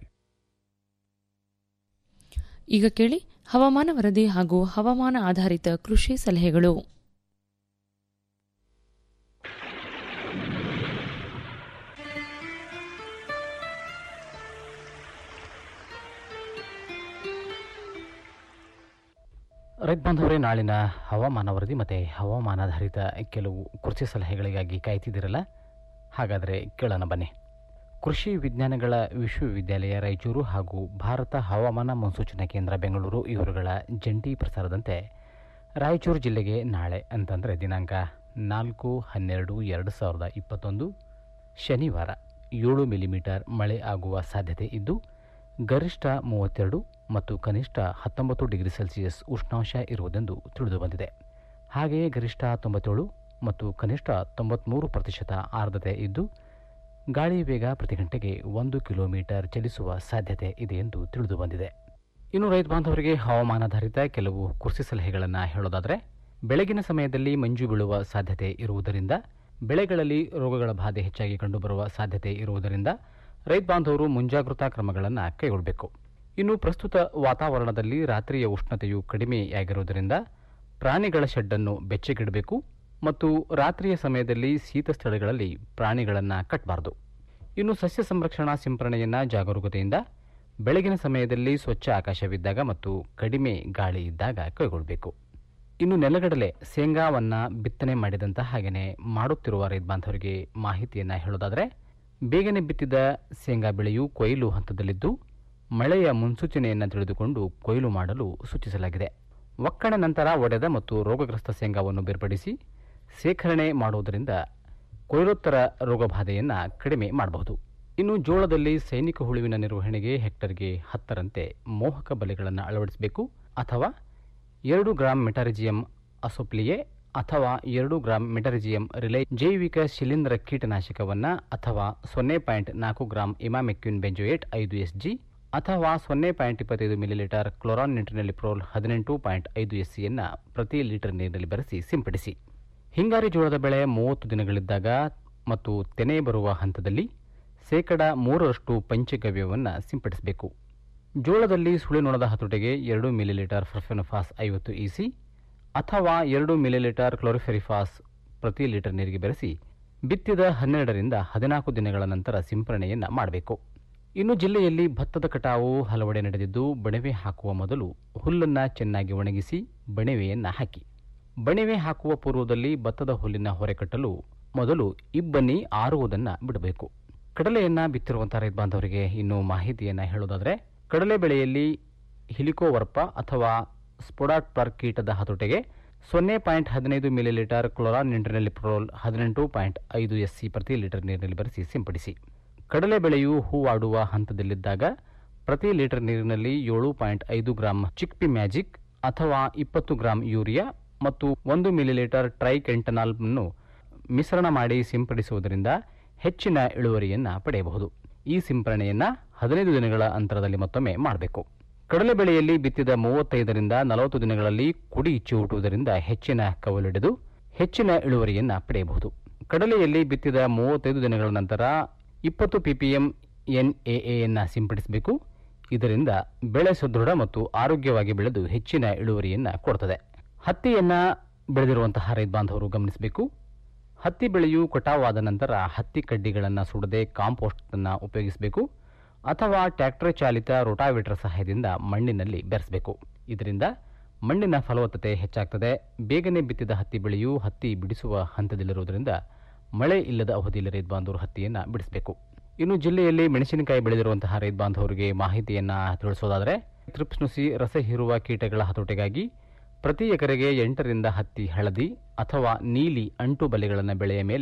ಈಗ ಕೇಳಿ ಹವಾಮಾನ ವರದಿ ಹಾಗೂ ಹವಾಮಾನ ಆಧಾರಿತ ಕೃಷಿ ಸಲಹೆಗಳು ರೈತ ಬಾಂಧವರೇ ನಾಳಿನ ಹವಾಮಾನ ವರದಿ ಮತ್ತು ಹವಾಮಾನಾಧಾರಿತ ಕೆಲವು ಕೃಷಿ ಸಲಹೆಗಳಿಗಾಗಿ ಕಾಯ್ತಿದ್ದೀರಲ್ಲ ಹಾಗಾದರೆ ಕೇಳೋಣ ಬನ್ನಿ ಕೃಷಿ ವಿಜ್ಞಾನಗಳ ವಿಶ್ವವಿದ್ಯಾಲಯ ರಾಯಚೂರು ಹಾಗೂ ಭಾರತ ಹವಾಮಾನ ಮುನ್ಸೂಚನಾ ಕೇಂದ್ರ ಬೆಂಗಳೂರು ಇವರುಗಳ ಜಂಟಿ ಪ್ರಸಾರದಂತೆ ರಾಯಚೂರು ಜಿಲ್ಲೆಗೆ ನಾಳೆ ಅಂತಂದರೆ ದಿನಾಂಕ ನಾಲ್ಕು ಹನ್ನೆರಡು ಎರಡು ಸಾವಿರದ ಇಪ್ಪತ್ತೊಂದು ಶನಿವಾರ ಏಳು ಮಿಲಿಮೀಟರ್ ಮಳೆ ಆಗುವ ಸಾಧ್ಯತೆ ಇದ್ದು ಗರಿಷ್ಠ ಮೂವತ್ತೆರಡು ಮತ್ತು ಕನಿಷ್ಠ ಹತ್ತೊಂಬತ್ತು ಡಿಗ್ರಿ ಸೆಲ್ಸಿಯಸ್ ಉಷ್ಣಾಂಶ ಇರುವುದೆಂದು ತಿಳಿದುಬಂದಿದೆ ಹಾಗೆಯೇ ಗರಿಷ್ಠ ತೊಂಬತ್ತೇಳು ಮತ್ತು ಕನಿಷ್ಠ ತೊಂಬತ್ತ್ಮೂರು ಪ್ರತಿಶತ ಆರ್ದ್ರತೆ ಇದ್ದು ಗಾಳಿ ವೇಗ ಪ್ರತಿ ಗಂಟೆಗೆ ಒಂದು ಕಿಲೋಮೀಟರ್ ಚಲಿಸುವ ಸಾಧ್ಯತೆ ಇದೆ ಎಂದು ತಿಳಿದುಬಂದಿದೆ ಇನ್ನು ರೈತ ಬಾಂಧವರಿಗೆ ಹವಾಮಾನಾಧಾರಿತ ಕೆಲವು ಕೃಷಿ ಸಲಹೆಗಳನ್ನು ಹೇಳೋದಾದರೆ ಬೆಳಗಿನ ಸಮಯದಲ್ಲಿ ಮಂಜು ಬೀಳುವ ಸಾಧ್ಯತೆ ಇರುವುದರಿಂದ ಬೆಳೆಗಳಲ್ಲಿ ರೋಗಗಳ ಬಾಧೆ ಹೆಚ್ಚಾಗಿ ಕಂಡುಬರುವ ಸಾಧ್ಯತೆ ಇರುವುದರಿಂದ ರೈತ ಬಾಂಧವರು ಮುಂಜಾಗೃತಾ ಕ್ರಮಗಳನ್ನು ಕೈಗೊಳ್ಳಬೇಕು ಇನ್ನು ಪ್ರಸ್ತುತ ವಾತಾವರಣದಲ್ಲಿ ರಾತ್ರಿಯ ಉಷ್ಣತೆಯು ಕಡಿಮೆಯಾಗಿರುವುದರಿಂದ ಪ್ರಾಣಿಗಳ ಶೆಡ್ಡನ್ನು ಬೆಚ್ಚಗಿಡಬೇಕು ಮತ್ತು ರಾತ್ರಿಯ ಸಮಯದಲ್ಲಿ ಶೀತ ಸ್ಥಳಗಳಲ್ಲಿ ಪ್ರಾಣಿಗಳನ್ನು ಕಟ್ಟಬಾರದು ಇನ್ನು ಸಸ್ಯ ಸಂರಕ್ಷಣಾ ಸಿಂಪರಣೆಯನ್ನು ಜಾಗರೂಕತೆಯಿಂದ ಬೆಳಗಿನ ಸಮಯದಲ್ಲಿ ಸ್ವಚ್ಛ ಆಕಾಶವಿದ್ದಾಗ ಮತ್ತು ಕಡಿಮೆ ಗಾಳಿ ಇದ್ದಾಗ ಕೈಗೊಳ್ಳಬೇಕು ಇನ್ನು ನೆಲಗಡಲೆ ಶೇಂಗಾವನ್ನು ಬಿತ್ತನೆ ಮಾಡಿದಂಥ ಹಾಗೆಯೇ ಮಾಡುತ್ತಿರುವ ರೈತ ಬಾಂಧವರಿಗೆ ಮಾಹಿತಿಯನ್ನು ಹೇಳೋದಾದರೆ ಬೇಗನೆ ಬಿತ್ತಿದ ಶೇಂಗಾ ಬೆಳೆಯು ಕೊಯ್ಲು ಹಂತದಲ್ಲಿದ್ದು ಮಳೆಯ ಮುನ್ಸೂಚನೆಯನ್ನು ತಿಳಿದುಕೊಂಡು ಕೊಯ್ಲು ಮಾಡಲು ಸೂಚಿಸಲಾಗಿದೆ ಒಕ್ಕಣೆ ನಂತರ ಒಡೆದ ಮತ್ತು ರೋಗಗ್ರಸ್ತ ಶೇಂಗಾವನ್ನು ಬೇರ್ಪಡಿಸಿ ಶೇಖರಣೆ ಮಾಡುವುದರಿಂದ ಕೊಯ್ಲೋತ್ತರ ರೋಗಬಾಧೆಯನ್ನು ಕಡಿಮೆ ಮಾಡಬಹುದು ಇನ್ನು ಜೋಳದಲ್ಲಿ ಸೈನಿಕ ಹುಳುವಿನ ನಿರ್ವಹಣೆಗೆ ಹೆಕ್ಟರ್ಗೆ ಹತ್ತರಂತೆ ಮೋಹಕ ಬಲೆಗಳನ್ನು ಅಳವಡಿಸಬೇಕು ಅಥವಾ ಎರಡು ಗ್ರಾಂ ಮೆಟಾರಿಜಿಯಂ ಅಸೋಪ್ಲಿಯೆ ಅಥವಾ ಎರಡು ಗ್ರಾಂ ಮೆಟರಿಜಿಯಂ ರಿಲೈ ಜೈವಿಕ ಶಿಲೀಂಧ್ರ ಕೀಟನಾಶಕವನ್ನು ಅಥವಾ ಸೊನ್ನೆ ಪಾಯಿಂಟ್ ನಾಲ್ಕು ಗ್ರಾಂ ಇಮಾಮೆಕ್ಯೂನ್ ಬೆಂಜೋಯೇಟ್ ಐದು ಎಸ್ ಜಿ ಅಥವಾ ಸೊನ್ನೆ ಪಾಯಿಂಟ್ ಇಪ್ಪತ್ತೈದು ಮಿಲಿಲೀಟರ್ ಕ್ಲೋರಾನ್ ನಿಟ್ರಿನಲಿಪ್ರೋಲ್ ಹದಿನೆಂಟು ಪಾಯಿಂಟ್ ಐದು ಎಸ್ ಸಿಯನ್ನು ಪ್ರತಿ ಲೀಟರ್ ನೀರಿನಲ್ಲಿ ಬೆರೆಸಿ ಸಿಂಪಡಿಸಿ ಹಿಂಗಾರಿ ಜೋಳದ ಬೆಳೆ ಮೂವತ್ತು ದಿನಗಳಿದ್ದಾಗ ಮತ್ತು ತೆನೆ ಬರುವ ಹಂತದಲ್ಲಿ ಶೇಕಡ ಮೂರರಷ್ಟು ಪಂಚಗವ್ಯವನ್ನು ಸಿಂಪಡಿಸಬೇಕು ಜೋಳದಲ್ಲಿ ಸುಳಿನೊಣದ ಹತೋಟಿಗೆ ಎರಡು ಮಿಲಿಲೀಟರ್ ಫರ್ಫೆನೋಫಾಸ್ ಐವತ್ತು ಇಸಿ ಅಥವಾ ಎರಡು ಮಿಲಿಲೀಟರ್ ಕ್ಲೋರಿಫೆರಿಫಾಸ್ ಪ್ರತಿ ಲೀಟರ್ ನೀರಿಗೆ ಬೆರೆಸಿ ಬಿತ್ತಿದ ಹನ್ನೆರಡರಿಂದ ಹದಿನಾಲ್ಕು ದಿನಗಳ ನಂತರ ಸಿಂಪರಣೆಯನ್ನು ಮಾಡಬೇಕು ಇನ್ನು ಜಿಲ್ಲೆಯಲ್ಲಿ ಭತ್ತದ ಕಟಾವು ಹಲವೆಡೆ ನಡೆದಿದ್ದು ಬಣವೆ ಹಾಕುವ ಮೊದಲು ಹುಲ್ಲನ್ನು ಚೆನ್ನಾಗಿ ಒಣಗಿಸಿ ಬಣವೆಯನ್ನು ಹಾಕಿ ಬಣವೆ ಹಾಕುವ ಪೂರ್ವದಲ್ಲಿ ಭತ್ತದ ಹುಲ್ಲಿನ ಹೊರೆ ಕಟ್ಟಲು ಮೊದಲು ಇಬ್ಬನಿ ಆರುವುದನ್ನು ಬಿಡಬೇಕು ಕಡಲೆಯನ್ನು ಬಿತ್ತಿರುವಂತಹ ರೈತ ಬಾಂಧವರಿಗೆ ಇನ್ನು ಮಾಹಿತಿಯನ್ನು ಹೇಳೋದಾದರೆ ಕಡಲೆ ಬೆಳೆಯಲ್ಲಿ ಹಿಲಿಕೋವರ್ಪ ಅಥವಾ ಸ್ಪೊಡಾಟ್ಪರ್ ಕೀಟದ ಹತೋಟಿಗೆ ಸೊನ್ನೆ ಪಾಯಿಂಟ್ ಹದಿನೈದು ಮಿಲಿಲೀಟರ್ ಕ್ಲೋರಾನ್ ನಿಂಟ್ರಿನಲಿಪ್ರೋಲ್ ಹದಿನೆಂಟು ಪಾಯಿಂಟ್ ಐದು ಎಸ್ ಸಿ ಪ್ರತಿ ಲೀಟರ್ ನೀರಿನಲ್ಲಿ ಬೆರೆಸಿ ಸಿಂಪಡಿಸಿ ಕಡಲೆ ಬೆಳೆಯು ಹೂವಾಡುವ ಹಂತದಲ್ಲಿದ್ದಾಗ ಪ್ರತಿ ಲೀಟರ್ ನೀರಿನಲ್ಲಿ ಏಳು ಪಾಯಿಂಟ್ ಐದು ಗ್ರಾಂ ಚಿಕ್ಪಿ ಮ್ಯಾಜಿಕ್ ಅಥವಾ ಇಪ್ಪತ್ತು ಗ್ರಾಂ ಯೂರಿಯಾ ಮತ್ತು ಒಂದು ಮಿಲಿಲೀಟರ್ ಟ್ರೈಕೆಂಟನಾಲ್ನ್ನು ಮಿಶ್ರಣ ಮಾಡಿ ಸಿಂಪಡಿಸುವುದರಿಂದ ಹೆಚ್ಚಿನ ಇಳುವರಿಯನ್ನು ಪಡೆಯಬಹುದು ಈ ಸಿಂಪರಣೆಯನ್ನು ಹದಿನೈದು ದಿನಗಳ ಅಂತರದಲ್ಲಿ ಮತ್ತೊಮ್ಮೆ ಮಾಡಬೇಕು ಕಡಲೆ ಬೆಳೆಯಲ್ಲಿ ಬಿತ್ತಿದ ಮೂವತ್ತೈದರಿಂದ ನಲವತ್ತು ದಿನಗಳಲ್ಲಿ ಕುಡಿ ಚಿವುಟುವುದರಿಂದ ಹೆಚ್ಚಿನ ಕವಲಿಡಿದು ಹೆಚ್ಚಿನ ಇಳುವರಿಯನ್ನು ಪಡೆಯಬಹುದು ಕಡಲೆಯಲ್ಲಿ ಬಿತ್ತಿದ ಮೂವತ್ತೈದು ದಿನಗಳ ನಂತರ ಇಪ್ಪತ್ತು ಪಿಪಿಎಂ ಎನ್ಎಎಯನ್ನು ಸಿಂಪಡಿಸಬೇಕು ಇದರಿಂದ ಬೆಳೆ ಸುದೃಢ ಮತ್ತು ಆರೋಗ್ಯವಾಗಿ ಬೆಳೆದು ಹೆಚ್ಚಿನ ಇಳುವರಿಯನ್ನು ಕೊಡುತ್ತದೆ ಹತ್ತಿಯನ್ನು ಬೆಳೆದಿರುವಂತಹ ರೈತ ಬಾಂಧವರು ಗಮನಿಸಬೇಕು ಹತ್ತಿ ಬೆಳೆಯು ಕಟಾವಾದ ನಂತರ ಹತ್ತಿ ಕಡ್ಡಿಗಳನ್ನು ಸುಡದೆ ಕಾಂಪೋಸ್ಟನ್ನು ಉಪಯೋಗಿಸಬೇಕು ಅಥವಾ ಟ್ರ್ಯಾಕ್ಟರ್ ಚಾಲಿತ ರೋಟಾವೇಟರ್ ಸಹಾಯದಿಂದ ಮಣ್ಣಿನಲ್ಲಿ ಬೆರೆಸಬೇಕು ಇದರಿಂದ ಮಣ್ಣಿನ ಫಲವತ್ತತೆ ಹೆಚ್ಚಾಗ್ತದೆ ಬೇಗನೆ ಬಿತ್ತಿದ ಹತ್ತಿ ಬೆಳೆಯು ಹತ್ತಿ ಬಿಡಿಸುವ ಹಂತದಲ್ಲಿರುವುದರಿಂದ ಮಳೆ ಇಲ್ಲದ ಅವಧಿಯಲ್ಲಿ ರೈತ ಬಾಂಧವರು ಹತ್ತಿಯನ್ನು ಬಿಡಿಸಬೇಕು ಇನ್ನು ಜಿಲ್ಲೆಯಲ್ಲಿ ಮೆಣಸಿನಕಾಯಿ ಬೆಳೆದಿರುವಂತಹ ರೈತ ಬಾಂಧವರಿಗೆ ಮಾಹಿತಿಯನ್ನು ತಿಳಿಸೋದಾದರೆ ತ್ರಿಪ್ಸ್ ನುಸಿ ರಸ ಹೀರುವ ಕೀಟಗಳ ಹತೋಟಿಗಾಗಿ ಪ್ರತಿ ಎಕರೆಗೆ ಎಂಟರಿಂದ ಹತ್ತಿ ಹಳದಿ ಅಥವಾ ನೀಲಿ ಅಂಟು ಬಲೆಗಳನ್ನು ಬೆಳೆಯ ಮೇಲೆ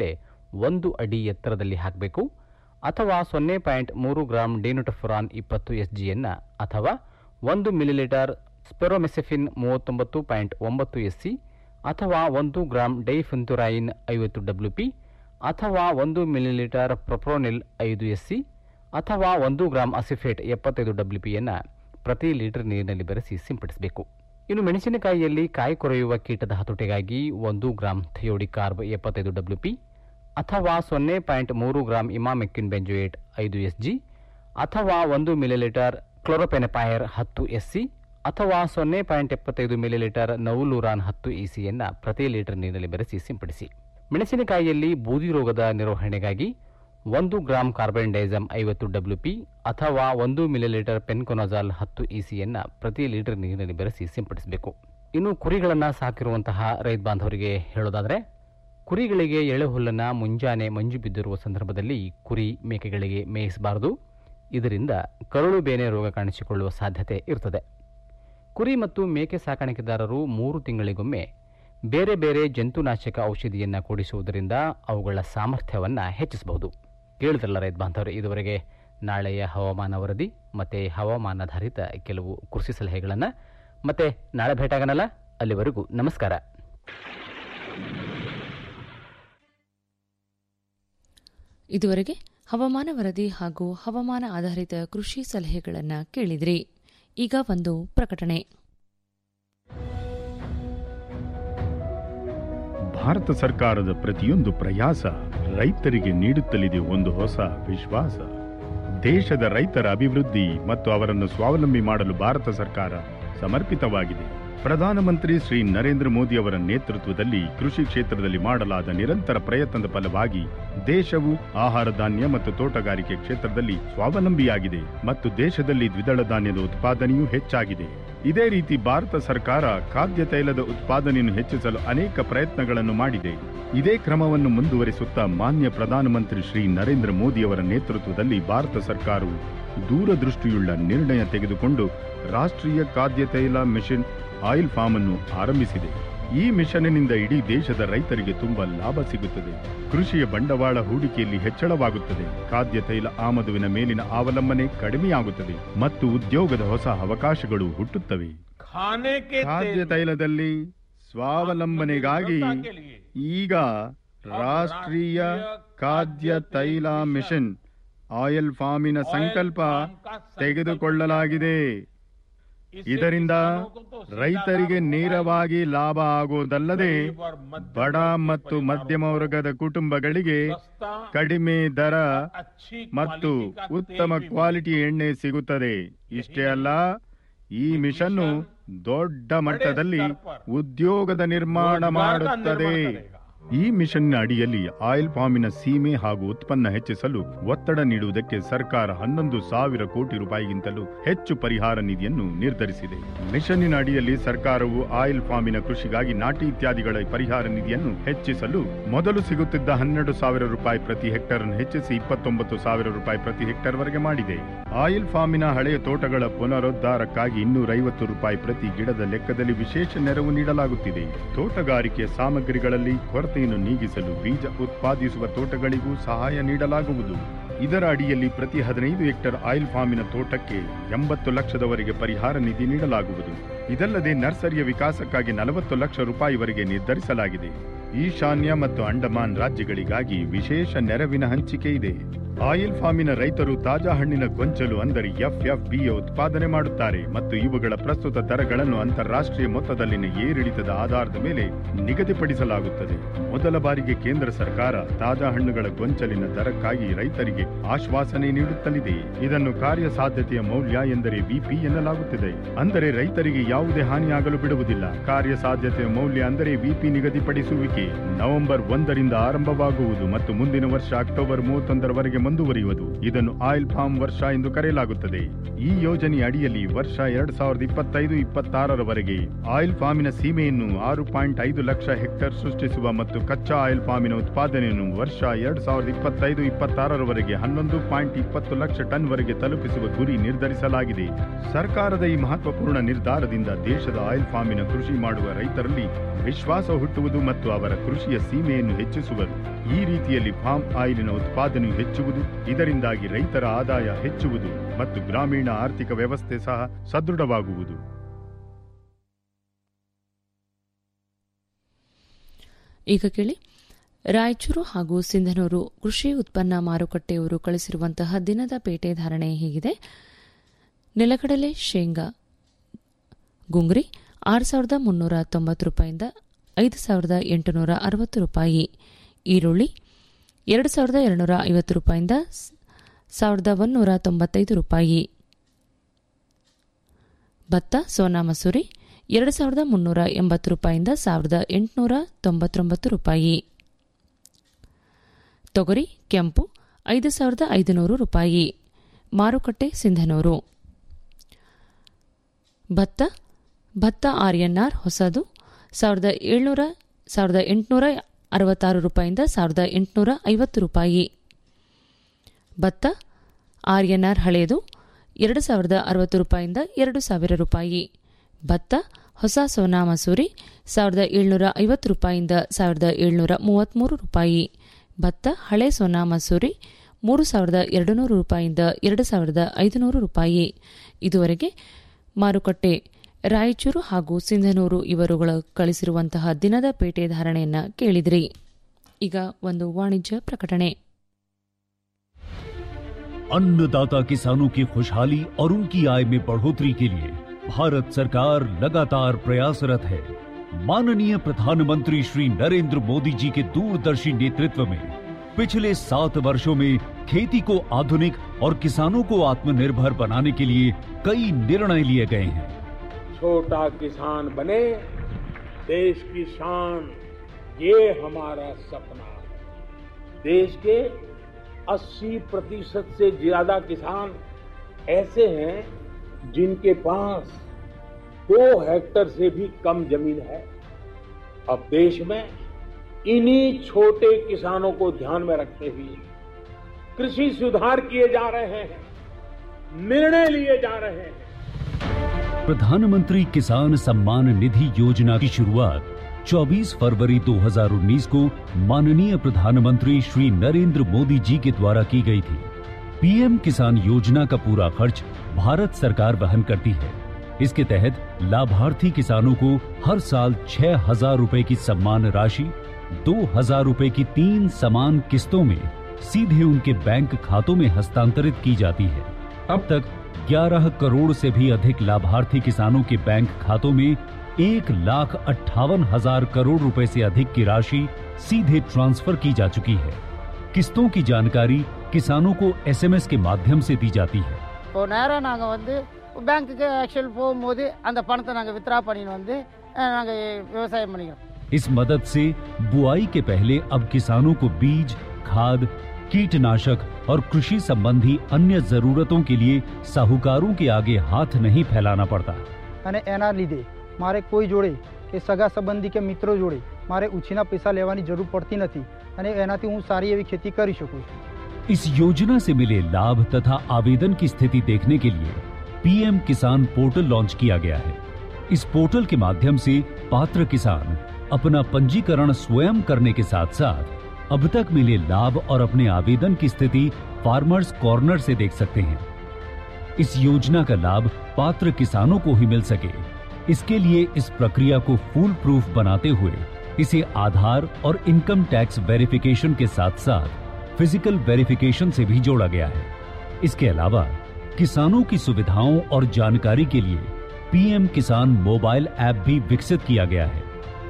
ಒಂದು ಅಡಿ ಎತ್ತರದಲ್ಲಿ ಹಾಕಬೇಕು ಅಥವಾ ಸೊನ್ನೆ ಪಾಯಿಂಟ್ ಮೂರು ಗ್ರಾಂ ಡಿನುಟಫುರಾನ್ ಇಪ್ಪತ್ತು ಎಸ್ ಜಿಯನ್ನು ಅಥವಾ ಒಂದು ಮಿಲಿಲೀಟರ್ ಸ್ಪೆರೋಮೆಸೆಫಿನ್ ಮೂವತ್ತೊಂಬತ್ತು ಪಾಯಿಂಟ್ ಒಂಬತ್ತು ಎಸ್ ಸಿ ಅಥವಾ ಒಂದು ಗ್ರಾಂ ಡೈಫೆಂತುರಾಯಿನ್ ಐವತ್ತು ಡಬ್ಲ್ಯೂ ಪಿ ಅಥವಾ ಒಂದು ಮಿಲಿಲೀಟರ್ ಪ್ರೊಪ್ರೋನಿಲ್ ಐದು ಎಸ್ ಸಿ ಅಥವಾ ಒಂದು ಗ್ರಾಂ ಅಸಿಫೇಟ್ ಎಪ್ಪತ್ತೈದು ಡಬ್ಲ್ಯೂ ಪಿಯನ್ನು ಪ್ರತಿ ಲೀಟರ್ ನೀರಿನಲ್ಲಿ ಬೆರೆಸಿ ಸಿಂಪಡಿಸಬೇಕು ಇನ್ನು ಮೆಣಸಿನಕಾಯಿಯಲ್ಲಿ ಕಾಯಿ ಕೊರೆಯುವ ಕೀಟದ ಹತೋಟಿಗಾಗಿ ಒಂದು ಗ್ರಾಂ ಥಿಯೋಡಿಕ್ ಕಾರ್ಬ್ ಎಪ್ಪತ್ತೈದು ಡಬ್ಲ್ಯೂ ಪಿ ಅಥವಾ ಸೊನ್ನೆ ಪಾಯಿಂಟ್ ಮೂರು ಗ್ರಾಂ ಇಮಾಮೆಕ್ಕಿನ್ ಬೆಂಜೋಯೇಟ್ ಐದು ಎಸ್ ಜಿ ಅಥವಾ ಒಂದು ಮಿಲಿಲೀಟರ್ ಕ್ಲೋರೋಪೆನಪಾಯರ್ ಹತ್ತು ಎಸ್ ಸಿ ಅಥವಾ ಸೊನ್ನೆ ಪಾಯಿಂಟ್ ಎಪ್ಪತ್ತೈದು ಮಿಲಿಲೀಟರ್ ನೌಲೂರಾನ್ ಹತ್ತು ಇ ಸಿಯನ್ನು ಪ್ರತಿ ಲೀಟರ್ ನೀರಿನಲ್ಲಿ ಬೆರೆಸಿ ಸಿಂಪಡಿಸಿ ಮೆಣಸಿನಕಾಯಿಯಲ್ಲಿ ಬೂದಿ ರೋಗದ ನಿರ್ವಹಣೆಗಾಗಿ ಒಂದು ಗ್ರಾಂ ಕಾರ್ಬನ್ ಡೈಸಮ್ ಐವತ್ತು ಡಬ್ಲ್ಯೂ ಪಿ ಅಥವಾ ಒಂದು ಮಿಲಿಲೀಟರ್ ಪೆನ್ಕೊನಜಾಲ್ ಹತ್ತು ಇ ಸಿಯನ್ನು ಪ್ರತಿ ಲೀಟರ್ ನೀರಿನಲ್ಲಿ ಬೆರೆಸಿ ಸಿಂಪಡಿಸಬೇಕು ಇನ್ನು ಕುರಿಗಳನ್ನು ಸಾಕಿರುವಂತಹ ರೈತ ಬಾಂಧವರಿಗೆ ಹೇಳೋದಾದರೆ ಕುರಿಗಳಿಗೆ ಎಳೆ ಹುಲ್ಲನ್ನು ಮುಂಜಾನೆ ಮಂಜು ಬಿದ್ದಿರುವ ಸಂದರ್ಭದಲ್ಲಿ ಕುರಿ ಮೇಕೆಗಳಿಗೆ ಮೇಯಿಸಬಾರದು ಇದರಿಂದ ಕರುಳು ಬೇನೆ ರೋಗ ಕಾಣಿಸಿಕೊಳ್ಳುವ ಸಾಧ್ಯತೆ ಇರುತ್ತದೆ ಕುರಿ ಮತ್ತು ಮೇಕೆ ಸಾಕಾಣಿಕೆದಾರರು ಮೂರು ತಿಂಗಳಿಗೊಮ್ಮೆ ಬೇರೆ ಬೇರೆ ಜಂತುನಾಶಕ ಔಷಧಿಯನ್ನು ಕೂಡಿಸುವುದರಿಂದ ಅವುಗಳ ಸಾಮರ್ಥ್ಯವನ್ನು ಹೆಚ್ಚಿಸಬಹುದು ಕೇಳಿದ್ರಲ್ಲ ರೈತ ಬಾಂಧವರು ಇದುವರೆಗೆ ನಾಳೆಯ ಹವಾಮಾನ ವರದಿ ಮತ್ತು ಹವಾಮಾನಾಧಾರಿತ ಕೆಲವು ಕೃಷಿ ಸಲಹೆಗಳನ್ನು ಮತ್ತೆ ನಾಳೆ ಭೇಟಾಗನಲ್ಲ ಅಲ್ಲಿವರೆಗೂ ನಮಸ್ಕಾರ ಇದುವರೆಗೆ ಹವಾಮಾನ ವರದಿ ಹಾಗೂ ಹವಾಮಾನ ಆಧಾರಿತ ಕೃಷಿ ಸಲಹೆಗಳನ್ನು ಕೇಳಿದ್ರಿ ಈಗ ಒಂದು ಪ್ರಕಟಣೆ ಭಾರತ ಸರ್ಕಾರದ ಪ್ರತಿಯೊಂದು ಪ್ರಯಾಸ ರೈತರಿಗೆ ನೀಡುತ್ತಲಿದೆ ಒಂದು ಹೊಸ ವಿಶ್ವಾಸ ದೇಶದ ರೈತರ ಅಭಿವೃದ್ಧಿ ಮತ್ತು ಅವರನ್ನು ಸ್ವಾವಲಂಬಿ ಮಾಡಲು ಭಾರತ ಸರ್ಕಾರ ಸಮರ್ಪಿತವಾಗಿದೆ ಪ್ರಧಾನಮಂತ್ರಿ ಶ್ರೀ ನರೇಂದ್ರ ಮೋದಿ ಅವರ ನೇತೃತ್ವದಲ್ಲಿ ಕೃಷಿ ಕ್ಷೇತ್ರದಲ್ಲಿ ಮಾಡಲಾದ ನಿರಂತರ ಪ್ರಯತ್ನದ ಫಲವಾಗಿ ದೇಶವು ಆಹಾರ ಧಾನ್ಯ ಮತ್ತು ತೋಟಗಾರಿಕೆ ಕ್ಷೇತ್ರದಲ್ಲಿ ಸ್ವಾವಲಂಬಿಯಾಗಿದೆ ಮತ್ತು ದೇಶದಲ್ಲಿ ದ್ವಿದಳ ಧಾನ್ಯದ ಉತ್ಪಾದನೆಯೂ ಹೆಚ್ಚಾಗಿದೆ ಇದೇ ರೀತಿ ಭಾರತ ಸರ್ಕಾರ ಖಾದ್ಯ ತೈಲದ ಉತ್ಪಾದನೆಯನ್ನು ಹೆಚ್ಚಿಸಲು ಅನೇಕ ಪ್ರಯತ್ನಗಳನ್ನು ಮಾಡಿದೆ ಇದೇ ಕ್ರಮವನ್ನು ಮುಂದುವರಿಸುತ್ತಾ ಮಾನ್ಯ ಪ್ರಧಾನಮಂತ್ರಿ ಶ್ರೀ ನರೇಂದ್ರ ಮೋದಿ ಅವರ ನೇತೃತ್ವದಲ್ಲಿ ಭಾರತ ಸರ್ಕಾರವು ದೂರದೃಷ್ಟಿಯುಳ್ಳ ನಿರ್ಣಯ ತೆಗೆದುಕೊಂಡು ರಾಷ್ಟ್ರೀಯ ಖಾದ್ಯ ತೈಲ ಮಿಷನ್ ಆಯಿಲ್ ಫಾರ್ಮ್ ಅನ್ನು ಆರಂಭಿಸಿದೆ ಈ ಮಿಷನ್ನಿಂದ ಇಡೀ ದೇಶದ ರೈತರಿಗೆ ತುಂಬಾ ಲಾಭ ಸಿಗುತ್ತದೆ ಕೃಷಿಯ ಬಂಡವಾಳ ಹೂಡಿಕೆಯಲ್ಲಿ ಹೆಚ್ಚಳವಾಗುತ್ತದೆ ಖಾದ್ಯ ತೈಲ ಆಮದುವಿನ ಮೇಲಿನ ಅವಲಂಬನೆ ಕಡಿಮೆಯಾಗುತ್ತದೆ ಮತ್ತು ಉದ್ಯೋಗದ ಹೊಸ ಅವಕಾಶಗಳು ಹುಟ್ಟುತ್ತವೆ खाने के ಖಾದ್ಯ तेल ತೈಲದಲ್ಲಿ ಸ್ವಾವಲಂಬನೆಗಾಗಿ ಈಗ ರಾಷ್ಟ್ರೀಯ ಖಾದ್ಯ ತೈಲ ಮಿಷನ್ ಆಯಿಲ್ ಫಾರ್ಮಿನ ಸಂಕಲ್ಪ ತೆಗೆದುಕೊಳ್ಳಲಾಗಿದೆ ಇದರಿಂದ ರೈತರಿಗೆ ನೇರವಾಗಿ ಲಾಭ ಆಗುವುದಲ್ಲದೆ ಬಡ ಮತ್ತು ಮಧ್ಯಮ ವರ್ಗದ ಕುಟುಂಬಗಳಿಗೆ ಕಡಿಮೆ ದರ ಮತ್ತು ಉತ್ತಮ ಕ್ವಾಲಿಟಿ ಎಣ್ಣೆ ಸಿಗುತ್ತದೆ ಇಷ್ಟೇ ಅಲ್ಲ ಈ ಮಿಷನ್ನು ದೊಡ್ಡ ಮಟ್ಟದಲ್ಲಿ ಉದ್ಯೋಗದ ನಿರ್ಮಾಣ ಮಾಡುತ್ತದೆ ಈ ಮಿಷನ್ನ ಅಡಿಯಲ್ಲಿ ಆಯಿಲ್ ಫಾರ್ಮಿನ ಸೀಮೆ ಹಾಗೂ ಉತ್ಪನ್ನ ಹೆಚ್ಚಿಸಲು ಒತ್ತಡ ನೀಡುವುದಕ್ಕೆ ಸರ್ಕಾರ ಹನ್ನೊಂದು ಸಾವಿರ ಕೋಟಿ ರೂಪಾಯಿಗಿಂತಲೂ ಹೆಚ್ಚು ಪರಿಹಾರ ನಿಧಿಯನ್ನು ನಿರ್ಧರಿಸಿದೆ ಮಿಷನ್ನಿನ ಅಡಿಯಲ್ಲಿ ಸರ್ಕಾರವು ಆಯಿಲ್ ಫಾರ್ಮಿನ ಕೃಷಿಗಾಗಿ ನಾಟಿ ಇತ್ಯಾದಿಗಳ ಪರಿಹಾರ ನಿಧಿಯನ್ನು ಹೆಚ್ಚಿಸಲು ಮೊದಲು ಸಿಗುತ್ತಿದ್ದ ಹನ್ನೆರಡು ಸಾವಿರ ರೂಪಾಯಿ ಪ್ರತಿ ಹೆಕ್ಟರ್ ಅನ್ನು ಹೆಚ್ಚಿಸಿ ಇಪ್ಪತ್ತೊಂಬತ್ತು ಸಾವಿರ ರೂಪಾಯಿ ಪ್ರತಿ ಹೆಕ್ಟರ್ ವರೆಗೆ ಮಾಡಿದೆ ಆಯಿಲ್ ಫಾರ್ಮಿನ ಹಳೆಯ ತೋಟಗಳ ಪುನರುದ್ಧಾರಕ್ಕಾಗಿ ಇನ್ನೂರೈವತ್ತು ರೂಪಾಯಿ ಪ್ರತಿ ಗಿಡದ ಲೆಕ್ಕದಲ್ಲಿ ವಿಶೇಷ ನೆರವು ನೀಡಲಾಗುತ್ತಿದೆ ತೋಟಗಾರಿಕೆ ಸಾಮಗ್ರಿಗಳಲ್ಲಿ ಕೊರತೆಯನ್ನು ನೀಗಿಸಲು ಬೀಜ ಉತ್ಪಾದಿಸುವ ತೋಟಗಳಿಗೂ ಸಹಾಯ ನೀಡಲಾಗುವುದು ಇದರ ಅಡಿಯಲ್ಲಿ ಪ್ರತಿ ಹದಿನೈದು ಹೆಕ್ಟರ್ ಆಯಿಲ್ ಫಾರ್ಮಿನ ತೋಟಕ್ಕೆ ಎಂಬತ್ತು ಲಕ್ಷದವರೆಗೆ ಪರಿಹಾರ ನಿಧಿ ನೀಡಲಾಗುವುದು ಇದಲ್ಲದೆ ನರ್ಸರಿಯ ವಿಕಾಸಕ್ಕಾಗಿ ನಲವತ್ತು ಲಕ್ಷ ರೂಪಾಯಿವರೆಗೆ ನಿರ್ಧರಿಸಲಾಗಿದೆ ಈಶಾನ್ಯ ಮತ್ತು ಅಂಡಮಾನ್ ರಾಜ್ಯಗಳಿಗಾಗಿ ವಿಶೇಷ ನೆರವಿನ ಹಂಚಿಕೆ ಇದೆ ಆಯಿಲ್ ಫಾರ್ಮಿನ ರೈತರು ತಾಜಾ ಹಣ್ಣಿನ ಗೊಂಚಲು ಅಂದರೆ ಎಫ್ಎಫ್ಬಿಯ ಉತ್ಪಾದನೆ ಮಾಡುತ್ತಾರೆ ಮತ್ತು ಇವುಗಳ ಪ್ರಸ್ತುತ ದರಗಳನ್ನು ಅಂತಾರಾಷ್ಟ್ರೀಯ ಮೊತ್ತದಲ್ಲಿನ ಏರಿಳಿತದ ಆಧಾರದ ಮೇಲೆ ನಿಗದಿಪಡಿಸಲಾಗುತ್ತದೆ ಮೊದಲ ಬಾರಿಗೆ ಕೇಂದ್ರ ಸರ್ಕಾರ ತಾಜಾ ಹಣ್ಣುಗಳ ಗೊಂಚಲಿನ ದರಕ್ಕಾಗಿ ರೈತರಿಗೆ ಆಶ್ವಾಸನೆ ನೀಡುತ್ತಲಿದೆ ಇದನ್ನು ಕಾರ್ಯಸಾಧ್ಯತೆಯ ಮೌಲ್ಯ ಎಂದರೆ ವಿಪಿ ಎನ್ನಲಾಗುತ್ತಿದೆ ಅಂದರೆ ರೈತರಿಗೆ ಯಾವುದೇ ಹಾನಿಯಾಗಲು ಬಿಡುವುದಿಲ್ಲ ಕಾರ್ಯಸಾಧ್ಯತೆಯ ಮೌಲ್ಯ ಅಂದರೆ ವಿಪಿ ನಿಗದಿಪಡಿಸುವಿಕೆ ನವೆಂಬರ್ ಒಂದರಿಂದ ಆರಂಭವಾಗುವುದು ಮತ್ತು ಮುಂದಿನ ವರ್ಷ ಅಕ್ಟೋಬರ್ ಮೂವತ್ತೊಂದರವರೆಗೆ ಮುಂದುವರಿಯುವುದು ಇದನ್ನು ಆಯಿಲ್ ಫಾರ್ಮ್ ವರ್ಷ ಎಂದು ಕರೆಯಲಾಗುತ್ತದೆ ಈ ಯೋಜನೆಯ ಅಡಿಯಲ್ಲಿ ವರ್ಷ ಎರಡ್ ಸಾವಿರದ ಇಪ್ಪತ್ತೈದು ಇಪ್ಪತ್ತಾರರವರೆಗೆ ಆಯಿಲ್ ಫಾರ್ಮಿನ ಸೀಮೆಯನ್ನು ಆರು ಪಾಯಿಂಟ್ ಐದು ಲಕ್ಷ ಹೆಕ್ಟೇರ್ ಸೃಷ್ಟಿಸುವ ಮತ್ತು ಕಚ್ಚಾ ಆಯಿಲ್ ಫಾರ್ಮಿನ ಉತ್ಪಾದನೆಯನ್ನು ವರ್ಷ ಎರಡ್ ಸಾವಿರದ ಇಪ್ಪತ್ತೈದು ಇಪ್ಪತ್ತಾರರವರೆಗೆ ಹನ್ನೊಂದು ಪಾಯಿಂಟ್ ಇಪ್ಪತ್ತು ಲಕ್ಷ ಟನ್ ವರೆಗೆ ತಲುಪಿಸುವ ಗುರಿ ನಿರ್ಧರಿಸಲಾಗಿದೆ ಸರ್ಕಾರದ ಈ ಮಹತ್ವಪೂರ್ಣ ನಿರ್ಧಾರದಿಂದ ದೇಶದ ಆಯಿಲ್ ಫಾರ್ಮಿನ ಕೃಷಿ ಮಾಡುವ ರೈತರಲ್ಲಿ ವಿಶ್ವಾಸ ಹುಟ್ಟುವುದು ಮತ್ತು ಅವರ ಕೃಷಿಯ ಸೀಮೆಯನ್ನು ಹೆಚ್ಚಿಸುವರು ಈ ರೀತಿಯಲ್ಲಿ ಪಾಮ್ ಆಯಿಲಿನ ಉತ್ಪಾದನೆಯು ಹೆಚ್ಚುವುದು ಇದರಿಂದಾಗಿ ರೈತರ ಆದಾಯ ಹೆಚ್ಚುವುದು ಮತ್ತು ಗ್ರಾಮೀಣ ಆರ್ಥಿಕ ವ್ಯವಸ್ಥೆ ಸಹ ಸದೃಢವಾಗುವುದು ಈಗ ಕೇಳಿ ರಾಯಚೂರು ಹಾಗೂ ಸಿಂಧನೂರು ಕೃಷಿ ಉತ್ಪನ್ನ ಮಾರುಕಟ್ಟೆಯವರು ಕಳಿಸಿರುವಂತಹ ದಿನದ ಪೇಟೆ ಧಾರಣೆ ಹೀಗಿದೆ ನೆಲಗಡಲೆ ಶೇಂಗಾ ಗುಂಗ್ರಿ ಆರು ಸಾವಿರದ ಮುನ್ನೂರ ತೊಂಬತ್ತು ರೂಪಾಯಿಂದ ಐದು ಸಾವಿರದ ಎಂಟುನೂರ ಅರವತ್ತು ರೂಪಾಯಿ ಈರುಳ್ಳಿ ಎರಡು ಸಾವಿರದ ಎರಡುನೂರ ಐವತ್ತು ರೂಪಾಯಿಂದ ಸಾವಿರದ ಒಂನ್ನೂರ ತೊಂಬತ್ತೈದು ರೂಪಾಯಿ ಭತ್ತ ಸೋನಾ ಮಸೂರಿ ಎರಡು ಸಾವಿರದ ಮುನ್ನೂರ ಎಂಬತ್ತು ರೂಪಾಯಿಂದ ಸಾವಿರದ ಎಂಟುನೂರ ತೊಂಬತ್ತೊಂಬತ್ತು ರೂಪಾಯಿ ತೊಗರಿ ಕೆಂಪು ಐದು ಸಾವಿರದ ಐದುನೂರು ರೂಪಾಯಿ ಮಾರುಕಟ್ಟೆ ಸಿಂಧನೂರು ಭತ್ತ ಭತ್ತ ಆರ್ಎನ್ಆರ್ ಹೊಸದು ಸಾವಿರದ ಏಳ್ನೂರ ಸಾವಿರದ ಎಂಟುನೂರ ಅರವತ್ತಾರು ರೂಪಾಯಿಂದ ಸಾವಿರದ ಎಂಟುನೂರ ಐವತ್ತು ರೂಪಾಯಿ ಭತ್ತ ಆರ್ಎನ್ಆರ್ ಹಳೆಯದು ಎರಡು ಸಾವಿರದ ಅರವತ್ತು ರೂಪಾಯಿಂದ ಎರಡು ಸಾವಿರ ರೂಪಾಯಿ ಭತ್ತ ಹೊಸ ಸೋನಾ ಮಸೂರಿ ಸಾವಿರದ ಏಳ್ನೂರ ಐವತ್ತು ರೂಪಾಯಿಂದ ಸಾವಿರದ ಏಳ್ನೂರ ಮೂವತ್ತ್ಮೂರು ರೂಪಾಯಿ ಭತ್ತ ಹಳೆ ಸೋನಾ ಮಸೂರಿ ಮೂರು ಸಾವಿರದ ಎರಡು ನೂರು ರೂಪಾಯಿಂದ ಎರಡು ಸಾವಿರದ ಐದುನೂರು ರೂಪಾಯಿ ಇದುವರೆಗೆ ಮಾರುಕಟ್ಟೆ ರಾಯಚೂರು ಹಾಗೂ ಸಿಂಧನೂರು ಇವರುಗಳು ಕಳಿಸಿರುವಂತಹ ದಿನದ ಪೇಟೆ ಧಾರಣೆಯನ್ನ ಕೇಳಿದ್ರಿ ಈಗ ಒಂದು ವಾಣಿಜ್ಯ ಪ್ರಕಟಣೆ अन्नदाता किसानों की खुशहाली और उनकी आय में बढ़ोतरी के लिए भारत सरकार लगातार प्रयासरत है माननीय प्रधानमंत्री श्री नरेंद्र मोदी जी के दूरदर्शी नेतृत्व में पिछले सात वर्षों में खेती को आधुनिक और किसानों को आत्मनिर्भर बनाने के लिए कई निर्णय लिए गए हैं छोटा किसान बने देश की शान ये हमारा सपना है देश के 80 प्रतिशत से ज्यादा किसान ऐसे हैं जिनके पास दो हेक्टर से भी कम जमीन है अब देश में इन्हीं छोटे किसानों को ध्यान में रखते हुए कृषि सुधार किए जा रहे हैं निर्णय लिए जा रहे हैं प्रधानमंत्री किसान सम्मान निधि योजना की शुरुआत 24 फरवरी 2019 को माननीय प्रधानमंत्री श्री नरेंद्र मोदी जी के द्वारा की गई थी पीएम किसान योजना का पूरा खर्च भारत सरकार वहन करती है इसके तहत लाभार्थी किसानों को हर साल छह हजार रूपए की सम्मान राशि दो हजार रूपए की तीन समान किस्तों में सीधे उनके बैंक खातों में हस्तांतरित की जाती है अब तक 11 करोड़ से भी अधिक लाभार्थी किसानों के बैंक खातों में एक लाख अट्ठावन हजार करोड़ रुपए से अधिक की राशि सीधे ट्रांसफर की जा चुकी है किस्तों की जानकारी किसानों को एसएमएस के माध्यम से दी जाती है இப்போ நேராக நாங்கள் வந்து பேங்க்குக்கு ஆக்சுவல் போகும்போது அந்த பணத்தை நாங்கள் வித்ரா பண்ணின்னு வந்து நாங்கள் விவசாயம் பண்ணிக்கிறோம் इस मदद से बुआई के पहले अब किसानों को बीज खाद कीटनाशक और कृषि संबंधी अन्य जरूरतों के लिए साहूकारों के आगे हाथ नहीं फैलाना पड़ता અને એના લીધે મારે કોઈ જોડે કે સગા સંબંધી કે મિત્રો જોડે મારે ઉછીના પૈસા લેવાની જરૂર પડતી નથી અને એનાથી હું સારી એવી खेती કરી શકું છું इस योजना से मिले लाभ तथा आवेदन की स्थिति देखने के लिए पीएम किसान पोर्टल लॉन्च किया गया है इस पोर्टल के माध्यम से पात्र किसान अपना पंजीकरण स्वयं करने के साथ साथ अब तक मिले लाभ और अपने आवेदन की स्थिति फार्मर्स कॉर्नर से देख सकते हैं इस योजना का लाभ पात्र किसानों को ही मिल सके इसके लिए इस प्रक्रिया को फूल प्रूफ बनाते हुए इसे आधार और इनकम टैक्स वेरिफिकेशन के साथ साथ फिजिकल वेरिफिकेशन से भी जोड़ा गया है इसके अलावा किसानों की सुविधाओं और जानकारी के लिए पीएम किसान मोबाइल ऐप भी विकसित किया गया है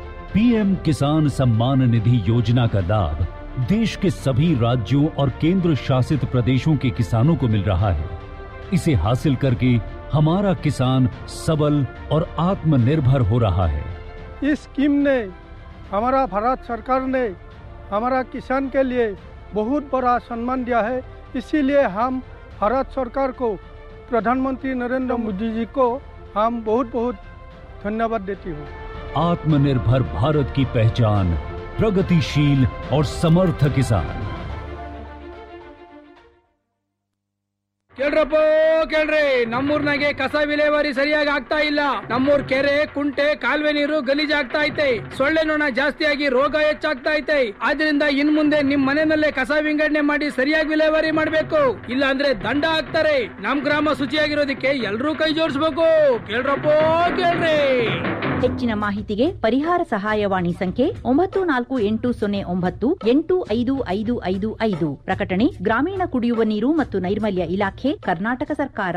पीएम किसान सम्मान निधि योजना का लाभ देश के सभी राज्यों और केंद्र शासित प्रदेशों के किसानों को मिल रहा है इसे हासिल करके हमारा किसान सबल और आत्मनिर्भर हो रहा है इस स्कीम ने हमारा भारत सरकार ने हमारा किसान के लिए बहुत बड़ा सम्मान दिया है इसीलिए हम भारत सरकार को प्रधानमंत्री नरेंद्र मोदी जी को हम बहुत बहुत धन्यवाद देती हूँ आत्मनिर्भर भारत की पहचान प्रगतिशील और समर्थ किसान ಕೇಳ್ರಪ್ಪ ಕೇಳ್ರಿ ನಮ್ಮೂರ್ನಾಗೆ ಕಸ ವಿಲೇವಾರಿ ಸರಿಯಾಗಿ ಆಗ್ತಾ ಇಲ್ಲ ನಮ್ಮೂರ್ ಕೆರೆ ಕುಂಟೆ ಕಾಲುವೆ ನೀರು ಗಲೀಜ್ ಆಗ್ತಾ ಐತೆ ಸೊಳ್ಳೆ ನೊಣ ಜಾಸ್ತಿಯಾಗಿ ರೋಗ ಹೆಚ್ಚಾಗ್ತಾ ಐತೆ ಆದ್ರಿಂದ ಇನ್ ಮುಂದೆ ನಿಮ್ ಮನೆಯಲ್ಲೇ ಕಸ ವಿಂಗಡಣೆ ಮಾಡಿ ಸರಿಯಾಗಿ ವಿಲೇವಾರಿ ಮಾಡ್ಬೇಕು ಇಲ್ಲ ಅಂದ್ರೆ ದಂಡ ಹಾಕ್ತಾರೆ ನಮ್ ಗ್ರಾಮ ಶುಚಿಯಾಗಿರೋದಕ್ಕೆ ಎಲ್ರೂ ಕೈ ಜೋಡಿಸ್ಬೇಕು ಕೇಳ್ರಪ್ಪ ಕೇಳ್ರಿ ಹೆಚ್ಚಿನ ಮಾಹಿತಿಗೆ ಪರಿಹಾರ ಸಹಾಯವಾಣಿ ಸಂಖ್ಯೆ ಒಂಬತ್ತು ನಾಲ್ಕು ಎಂಟು ಸೊನ್ನೆ ಒಂಬತ್ತು ಎಂಟು ಐದು ಐದು ಐದು ಐದು ಪ್ರಕಟಣೆ ಗ್ರಾಮೀಣ ಕುಡಿಯುವ ನೀರು ಮತ್ತು ನೈರ್ಮಲ್ಯ ಇಲಾಖೆ ಕರ್ನಾಟಕ ಸರ್ಕಾರ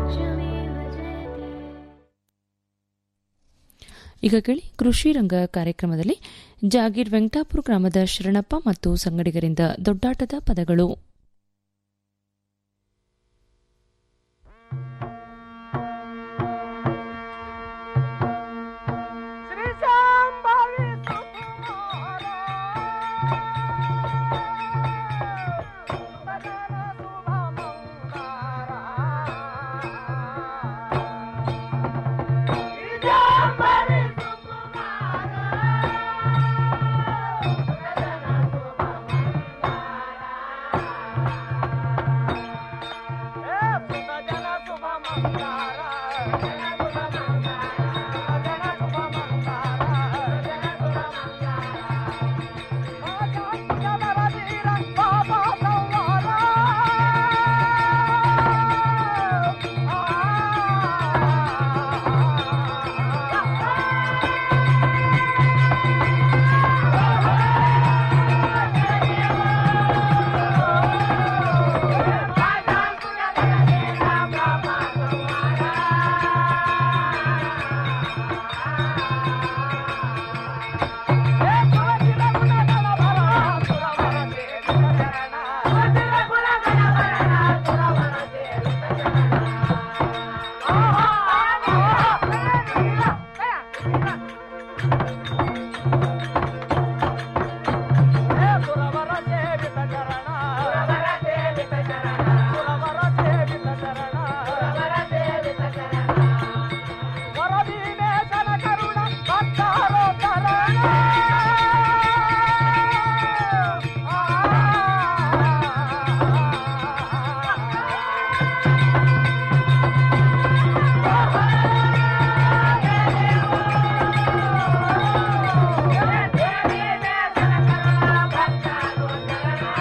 ಈಗ ಕೇಳಿ ಕೃಷಿ ರಂಗ ಕಾರ್ಯಕ್ರಮದಲ್ಲಿ ಜಾಗೀರ್ ವೆಂಕಟಾಪುರ ಗ್ರಾಮದ ಶರಣಪ್ಪ ಮತ್ತು ಸಂಗಡಿಗರಿಂದ ದೊಡ್ಡಾಟದ ಪದಗಳು